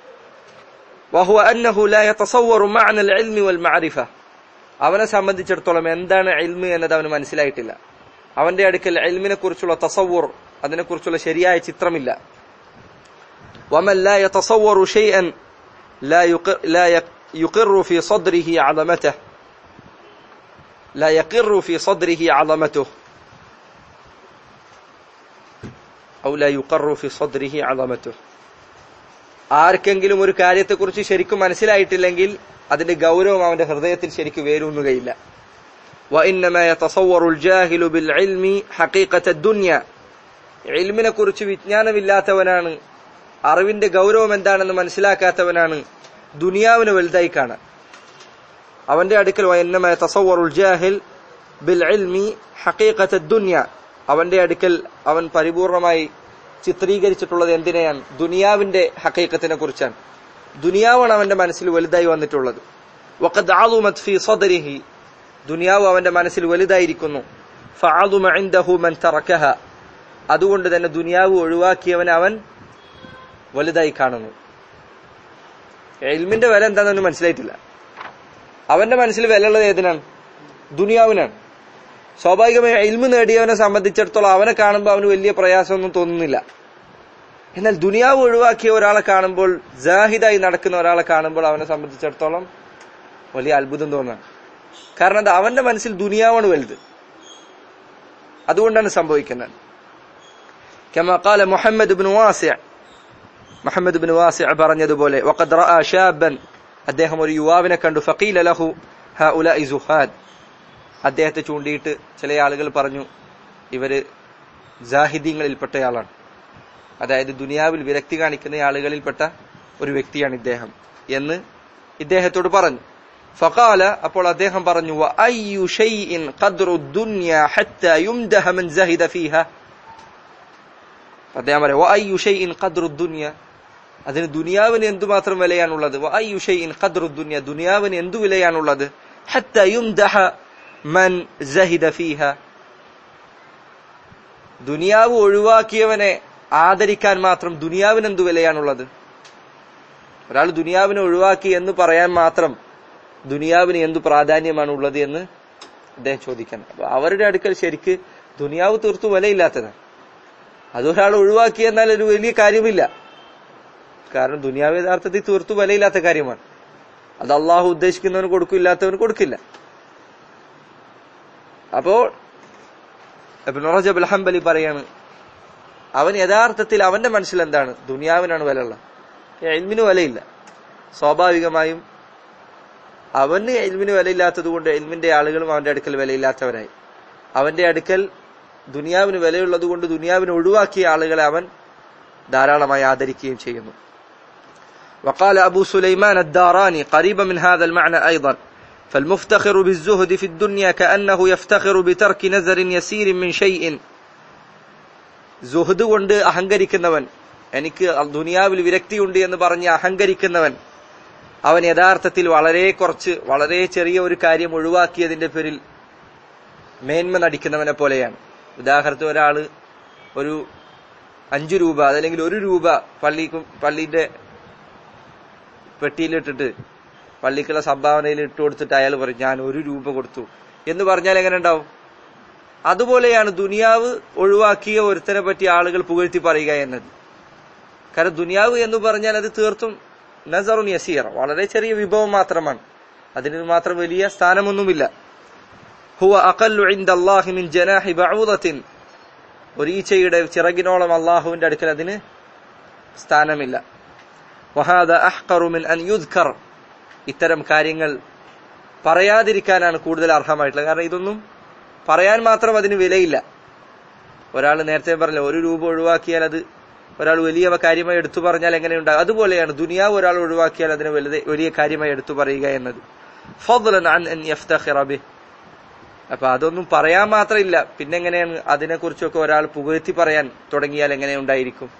وهو أنه لا يتصور معنى العلم والمعرفة അവനെ സംബന്ധിച്ചിടത്തോളം എന്താണ് എൽമ് എന്നത് അവന് മനസ്സിലായിട്ടില്ല അവന്റെ അടുക്കൽ എൽമിനെ കുറിച്ചുള്ള തസവൂർ അതിനെക്കുറിച്ചുള്ള ശരിയായ ചിത്രമില്ല ومن لا يتصور شيئا لا يقر, لا يقر في صدره عظمته لا يقر في صدره عظمته أو لا يقر في صدره عظمته ആർക്കെങ്കിലും ഒരു കാര്യത്തെക്കുറിച്ച് ശരിക്കും മനസ്സിലായിട്ടില്ലെങ്കിൽ അതിന്റെ ഗൗരവം അവന്റെ ഹൃദയത്തിൽ ശരിക്കും വേരൂന്നുകയില്ല وإنما يتصور الجاهل بالعلم حقيقة الدنيا ഇൽമിനെ കുറിച്ച് വിജ്ഞാനമില്ലാത്തവനാണ് അറിവിന്റെ ഗൗരവം എന്താണെന്ന് മനസ്സിലാക്കാത്തവനാണ് ദുനിയാവിനെ വലുതായി കാണാൻ അവന്റെ അടുക്കൽ وإنما يتصور الجاهل بالعلم حقيقة الدنيا അവന്റെ അടുക്കൽ അവൻ പരിപൂർണമായി ചിത്രീകരിച്ചിട്ടുള്ളത് എന്തിനെയാണ് ദുനിയാവിന്റെ ഹക്കീക്കത്തിനെ കുറിച്ചാണ് ദുനിയാവാണ് അവന്റെ മനസ്സിൽ വലുതായി വന്നിട്ടുള്ളത് വഖദ് ആളുമത് ഫി സദരിഹി ദുനിയാവ് അവന്റെ മനസ്സിൽ വലുതായിരിക്കുന്നു ഫഅളുമ ഇൻദഹു മൻ തറക്കഹ അതുകൊണ്ട് തന്നെ ദുനിയാവ് ഒഴിവാക്കിയവൻ അവൻ വലുതായി കാണുന്നു എൽമിന്റെ വില എന്താണെന്ന് മനസ്സിലായിട്ടില്ല അവന്റെ മനസ്സിൽ വിലയുള്ളത് ഏതിനാണ് ദുനിയാവിനാണ് സ്വാഭാവികമായി ഇൽമ് നേടിയവനെ സംബന്ധിച്ചിടത്തോളം അവനെ കാണുമ്പോൾ അവന് വലിയ പ്രയാസമൊന്നും തോന്നുന്നില്ല എന്നാൽ ദുനിയാവ് ഒഴിവാക്കിയ ഒരാളെ കാണുമ്പോൾ ജാഹിദായി നടക്കുന്ന ഒരാളെ കാണുമ്പോൾ അവനെ സംബന്ധിച്ചിടത്തോളം വലിയ അത്ഭുതം തോന്നാണ് കാരണം അത് അവന്റെ മനസ്സിൽ ദുനിയാവാണ് വലുത് അതുകൊണ്ടാണ് സംഭവിക്കുന്നത് كما قال محمد بن واسع മുഹമ്മദ് ബിൻ വാസിഅ പറഞ്ഞതുപോലെ വഖദ് റഅ ഷാബൻ അദ്ദേഹം ഒരു യുവാവിനെ കണ്ടു ഫഖീല ലഹു ഹഉലാഇ സുഹാദ് അദ്ദേഹത്തെ ചൂണ്ടിയിട്ട് ചില ആളുകൾ പറഞ്ഞു ഇവര് ജാഹിദീങ്ങളിൽപ്പെട്ടയാളാണ് അതായത് ദുനിയാവിൽ വിരക്തി കാണിക്കുന്ന ആളുകളിൽപ്പെട്ട ഒരു വ്യക്തിയാണ് ഇദ്ദേഹം എന്ന് ഇദ്ദേഹത്തോട് പറഞ്ഞു ഫഖാല അപ്പോൾ അദ്ദേഹം പറഞ്ഞു വഅയ്യു ഷൈഇൻ ഖദ്റു ദുനിയ ഹത്താ യുംദഹ മൻ സഹിദ ഫീഹ അദ്ദേഹം പറയാം വഅയ്യു ഷൈഇൻ ഖദ്റു ദുനിയ അതിന് ദുനിയാവിന് എന്തുമാത്രം വിലയാണുള്ളത് വഅയ്യു ഷൈഇൻ ഖദ്റു ദുനിയ ദുനിയാവിന് എന്തു വിലയാണുള്ളത് ഹത്താ യുംദഹ മൻ സഹിദ ഫീഹ ദുനിയാവ് ഒഴിവാക്കിയവനെ ആദരിക്കാൻ മാത്രം ദുനിയാവിന് എന്തു വിലയാണുള്ളത് ഒരാൾ ദുനിയാവിനെ ഒഴിവാക്കി എന്ന് പറയാൻ മാത്രം ദുനിയാവിന് എന്തു പ്രാധാന്യമാണ് ഉള്ളത് എന്ന് അദ്ദേഹം ചോദിക്കണം അപ്പൊ അവരുടെ അടുക്കൽ ശരിക്ക് ദുനിയാവ് തീർത്തു വിലയില്ലാത്തതാണ് അതൊരാൾ ഒഴിവാക്കി എന്നാൽ ഒരു വലിയ കാര്യമില്ല കാരണം ദുനിയാവ് യഥാർത്ഥത്തിൽ തീർത്തു വിലയില്ലാത്ത കാര്യമാണ് അത് അള്ളാഹു ഉദ്ദേശിക്കുന്നവന് കൊടുക്കും ഇല്ലാത്തവന് കൊടുക്കില്ല അപ്പോൾ റജബ് ഹംബലി പറയാണ് അവൻ യഥാർത്ഥത്തിൽ അവന്റെ മനസ്സിൽ എന്താണ് ദുനിയാവിനാണ് വിലയുള്ള എൽമിന് വിലയില്ല സ്വാഭാവികമായും അവന് എൽമിന് വിലയില്ലാത്തത് കൊണ്ട് എൽമിന്റെ ആളുകളും അവന്റെ അടുക്കൽ വിലയില്ലാത്തവരായി അവന്റെ അടുക്കൽ ദുനിയാവിന് വിലയുള്ളത് കൊണ്ട് ദുനിയാവിന് ഒഴിവാക്കിയ ആളുകളെ അവൻ ധാരാളമായി ആദരിക്കുകയും ചെയ്യുന്നു وقال أبو سليمان الداراني قريبا من هذا المعنى أيضا فالمفتخر بالزهد في الدنيا كأنه يفتخر بترك نذر يسير من شيء സുഹൃദ് കൊണ്ട് അഹങ്കരിക്കുന്നവൻ എനിക്ക് ദുനിയാവിൽ വിരക്തിയുണ്ട് എന്ന് പറഞ്ഞ് അഹങ്കരിക്കുന്നവൻ അവൻ യഥാർത്ഥത്തിൽ വളരെ കുറച്ച് വളരെ ചെറിയ ഒരു കാര്യം ഒഴിവാക്കിയതിന്റെ പേരിൽ മേന്മ നടിക്കുന്നവനെ പോലെയാണ് ഉദാഹരണത്തിന് ഒരാള് ഒരു അഞ്ചു രൂപ അതല്ലെങ്കിൽ ഒരു രൂപ പള്ളി പള്ളിന്റെ പെട്ടിയിലിട്ടിട്ട് പള്ളിക്കുള്ള സംഭാവനയിൽ ഇട്ട് കൊടുത്തിട്ട് അയാൾ പറയും ഞാൻ ഒരു രൂപ കൊടുത്തു എന്ന് പറഞ്ഞാൽ എങ്ങനെ ഉണ്ടാവും അതുപോലെയാണ് ദുനിയാവ് ഒഴിവാക്കിയ ഒരുത്തനെ പറ്റി ആളുകൾ പുകഴ്ത്തി പറയുക എന്നത് കാരണം ദുനിയാവ് എന്ന് പറഞ്ഞാൽ അത് തീർത്തും നസറുൻ യസീർ വളരെ ചെറിയ വിഭവം മാത്രമാണ് അതിന് മാത്രം വലിയ സ്ഥാനമൊന്നുമില്ല ഹുവ അഖല്ലു ഇൻദ അല്ലാഹി മിൻ ജനാഹി ബഊദത്തിൻ ഒരു ഈച്ചയുടെ ചിറകിനോളം അള്ളാഹുവിന്റെ അടുക്കൽ അതിന് സ്ഥാനമില്ല വഹാദ അഹ്ഖറു മിൻ അൻ യുദ്കർ ഇത്തരം കാര്യങ്ങൾ പറയാതിരിക്കാനാണ് കൂടുതൽ അർഹമായിട്ടുള്ളത് കാരണം ഇതൊന്നും പറയാൻ മാത്രം അതിന് വിലയില്ല ഒരാൾ നേരത്തെ പറഞ്ഞില്ല ഒരു രൂപ ഒഴിവാക്കിയാൽ അത് ഒരാൾ വലിയ കാര്യമായി എടുത്തു പറഞ്ഞാൽ എങ്ങനെയുണ്ടാകും അതുപോലെയാണ് ദുനിയാവ് ഒരാൾ ഒഴിവാക്കിയാൽ അതിന് വലുത് വലിയ കാര്യമായി എടുത്തു പറയുക എന്നത് അപ്പൊ അതൊന്നും പറയാൻ മാത്രമില്ല പിന്നെ എങ്ങനെയാണ് അതിനെക്കുറിച്ചൊക്കെ ഒരാൾ പുകഴ്ത്തി പറയാൻ തുടങ്ങിയാൽ എങ്ങനെ ഉണ്ടായിരിക്കും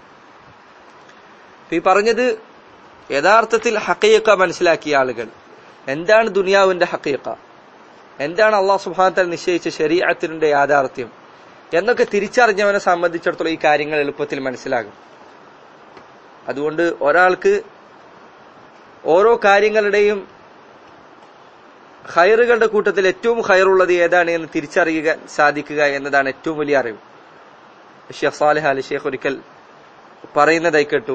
ഈ പറഞ്ഞത് യഥാർത്ഥത്തിൽ ഹക്കീക്ക മനസ്സിലാക്കിയ ആളുകൾ എന്താണ് ദുനിയാവിന്റെ ഹക്കീക്ക എന്താണ് അള്ളാഹു സുബാനത്താൽ നിശ്ചയിച്ച ശരീരത്തിന്റെ യാഥാർത്ഥ്യം എന്നൊക്കെ തിരിച്ചറിഞ്ഞവനെ സംബന്ധിച്ചിടത്തോളം ഈ കാര്യങ്ങൾ എളുപ്പത്തിൽ മനസ്സിലാകും അതുകൊണ്ട് ഒരാൾക്ക് ഓരോ കാര്യങ്ങളുടെയും ഹയറുകളുടെ കൂട്ടത്തിൽ ഏറ്റവും ഹയറുള്ളത് ഏതാണ് എന്ന് തിരിച്ചറിയുക സാധിക്കുക എന്നതാണ് ഏറ്റവും വലിയ അറിവ് ഷെയ്ഖ് സാലിഹ് അലി ഷെയ്ഖ് ഒരിക്കൽ പറയുന്നതായി കേട്ടു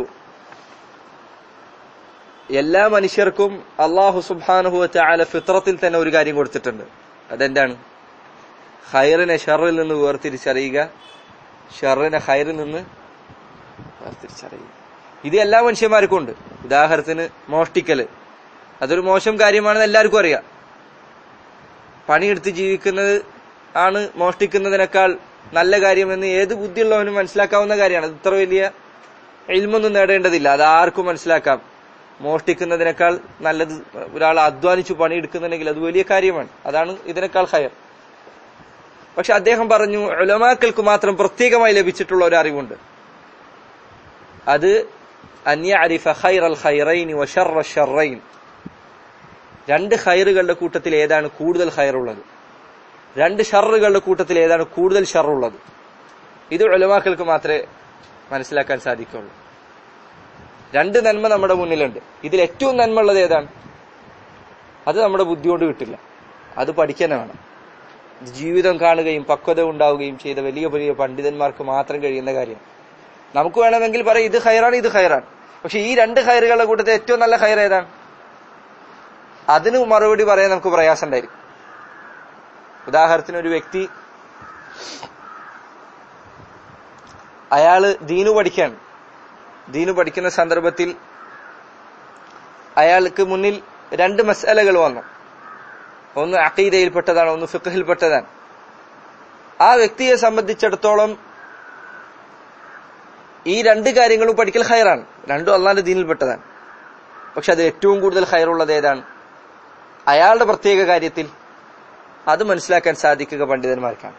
എല്ലാ മനുഷ്യർക്കും അള്ളാഹു സുബാനുഹു ചാല ഫിത്രത്തിൽ തന്നെ ഒരു കാര്യം കൊടുത്തിട്ടുണ്ട് അതെന്താണ് ഹൈറിനെ ഷറിൽ നിന്ന് വേർതിരിച്ചറിയുക ഷറിനെ ഹൈറിൽ നിന്ന് വേർതിരിച്ചറിയുക ഇത് എല്ലാ മനുഷ്യന്മാർക്കും ഉണ്ട് ഉദാഹരണത്തിന് മോഷ്ടിക്കല് അതൊരു മോശം കാര്യമാണെന്ന് എല്ലാവർക്കും അറിയാം പണിയെടുത്ത് ജീവിക്കുന്നത് ആണ് മോഷ്ടിക്കുന്നതിനേക്കാൾ നല്ല കാര്യമെന്ന് ഏത് ബുദ്ധിയുള്ളവനും മനസ്സിലാക്കാവുന്ന കാര്യമാണ് അത് ഇത്ര വലിയ ഇൽമൊന്നും നേടേണ്ടതില്ല അത് ആർക്കും മനസ്സിലാക്കാം മോഷ്ടിക്കുന്നതിനേക്കാൾ നല്ലത് ഒരാൾ അധ്വാനിച്ചു പണിയെടുക്കുന്നുണ്ടെങ്കിൽ അത് വലിയ കാര്യമാണ് അതാണ് ഇതിനേക്കാൾ ഹയർ പക്ഷെ അദ്ദേഹം പറഞ്ഞു ഉലമാക്കൾക്ക് മാത്രം പ്രത്യേകമായി ലഭിച്ചിട്ടുള്ള ഒരു അറിവുണ്ട് അത് അന്യഅരിഫ ഖൈറൽ ഖൈറൈനി വശർറ ഷർറൈൻ രണ്ട് ഖൈറുകളുടെ കൂട്ടത്തിൽ ഏതാണ് കൂടുതൽ ഖൈറുള്ളത് രണ്ട് ഷറുകളുടെ കൂട്ടത്തിൽ ഏതാണ് കൂടുതൽ ഷറുള്ളത് ഇത് ഉലമാക്കൾക്ക് മാത്രമേ മനസ്സിലാക്കാൻ സാധിക്കുള്ളൂ രണ്ട് നന്മ നമ്മുടെ മുന്നിലുണ്ട് ഇതിൽ ഏറ്റവും നന്മ ഉള്ളത് ഏതാണ് അത് നമ്മുടെ ബുദ്ധി കൊണ്ട് കിട്ടില്ല അത് പഠിക്കാൻ വേണം ജീവിതം കാണുകയും പക്വത ഉണ്ടാവുകയും ചെയ്ത വലിയ വലിയ പണ്ഡിതന്മാർക്ക് മാത്രം കഴിയുന്ന കാര്യം നമുക്ക് വേണമെങ്കിൽ പറയാം ഇത് ഹൈറാണ് ഇത് ഹൈറാണ് പക്ഷെ ഈ രണ്ട് ഹൈറുകളുടെ കൂട്ടത്തിൽ ഏറ്റവും നല്ല ഹൈർ ഏതാണ് അതിന് മറുപടി പറയാൻ നമുക്ക് പ്രയാസം ഉണ്ടായിരിക്കും ഉദാഹരണത്തിന് ഒരു വ്യക്തി അയാള് ദീനു പഠിക്കാൻ ദീനു പഠിക്കുന്ന സന്ദർഭത്തിൽ അയാൾക്ക് മുന്നിൽ രണ്ട് മസാലകൾ വന്നു ഒന്ന് അക്കീദയിൽപ്പെട്ടതാണ് ഒന്ന് ഫിഖഹിൽപ്പെട്ടതാണ് ആ വ്യക്തിയെ സംബന്ധിച്ചിടത്തോളം ഈ രണ്ട് കാര്യങ്ങളും പഠിക്കൽ ഹയറാണ് രണ്ടും അള്ളാന്റെ ദീനിൽപ്പെട്ടതാണ് പക്ഷെ അത് ഏറ്റവും കൂടുതൽ ഹയറുള്ളത് ഏതാണ് അയാളുടെ പ്രത്യേക കാര്യത്തിൽ അത് മനസ്സിലാക്കാൻ സാധിക്കുക പണ്ഡിതന്മാർക്കാണ്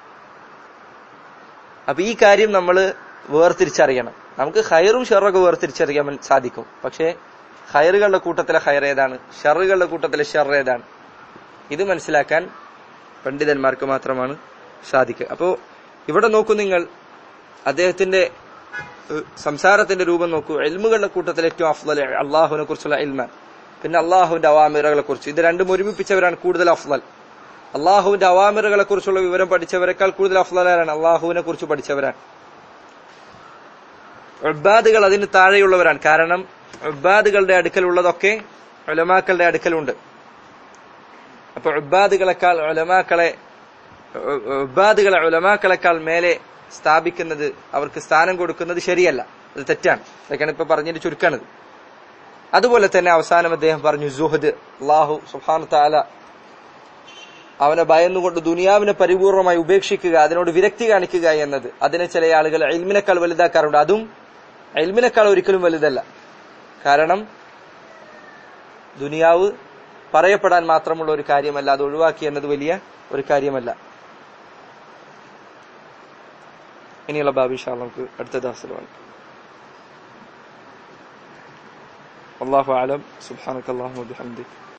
അപ്പൊ ഈ കാര്യം നമ്മൾ വേർതിരിച്ചറിയണം നമുക്ക് ഹയറും ഷെറൊക്കെ വേർതിരിച്ചറിയാൻ സാധിക്കും പക്ഷേ ഹയറുകളുടെ കൂട്ടത്തിലെ ഹയർ ഏതാണ് ഷറുകളുടെ കൂട്ടത്തിലെ ഷെർ ഏതാണ് ഇത് മനസ്സിലാക്കാൻ പണ്ഡിതന്മാർക്ക് മാത്രമാണ് സാധിക്കുക അപ്പോ ഇവിടെ നോക്കൂ നിങ്ങൾ അദ്ദേഹത്തിന്റെ സംസാരത്തിന്റെ രൂപം നോക്കൂ എൽമുകളുടെ കൂട്ടത്തിൽ ഏറ്റവും അഫ്ലൽ അള്ളാഹുവിനെ കുറിച്ചുള്ള എൽമ പിന്നെ അള്ളാഹുവിന്റെ അവാമിറകളെ കുറിച്ച് ഇത് രണ്ടും ഒരുമിപ്പിച്ചവരാണ് കൂടുതൽ അഫ്ലൽ അള്ളാഹുവിന്റെ അവാമിറകളെ കുറിച്ചുള്ള വിവരം പഠിച്ചവരെക്കാൾ കൂടുതൽ അഫ്ലലാണ് അള്ളാഹുവിനെ കുറിച്ച് പഠിച്ചവരാണ് ഉബാദുകൾ അതിന് താഴെയുള്ളവരാണ് കാരണം ഉബാദുകളുടെ അടുക്കലുള്ളതൊക്കെ ഉലമാക്കളുടെ അടുക്കലുണ്ട് അപ്പൊ ഉബാദുകളെക്കാൾ ഉലമാക്കളെ ഉബാദുകളെ ഉലമാക്കളെക്കാൾ മേലെ സ്ഥാപിക്കുന്നത് അവർക്ക് സ്ഥാനം കൊടുക്കുന്നത് ശരിയല്ല അത് തെറ്റാണ് അതൊക്കെയാണ് ഇപ്പൊ പറഞ്ഞതിന്റെ ചുരുക്കാണിത് അതുപോലെ തന്നെ അവസാനം അദ്ദേഹം പറഞ്ഞു സുഹദ് അള്ളാഹു സുഹാൻ താല അവനെ ഭയന്നുകൊണ്ട് ദുനിയാവിനെ പരിപൂർണമായി ഉപേക്ഷിക്കുക അതിനോട് വിരക്തി കാണിക്കുക എന്നത് അതിനെ ചില ആളുകൾ എൽമിനേക്കാൾ വലുതാക്കാറുണ്ട് അതും എൽമിനേക്കാൾ ഒരിക്കലും വലുതല്ല കാരണം ദുനിയാവ് പറയപ്പെടാൻ മാത്രമുള്ള ഒരു കാര്യമല്ല അത് ഒഴിവാക്കി എന്നത് വലിയ ഒരു കാര്യമല്ല ഇനിയുള്ള ബാബിഷാ നമുക്ക് അടുത്ത ദാസലമാണ് والله أعلم سبحانك اللهم وبحمدك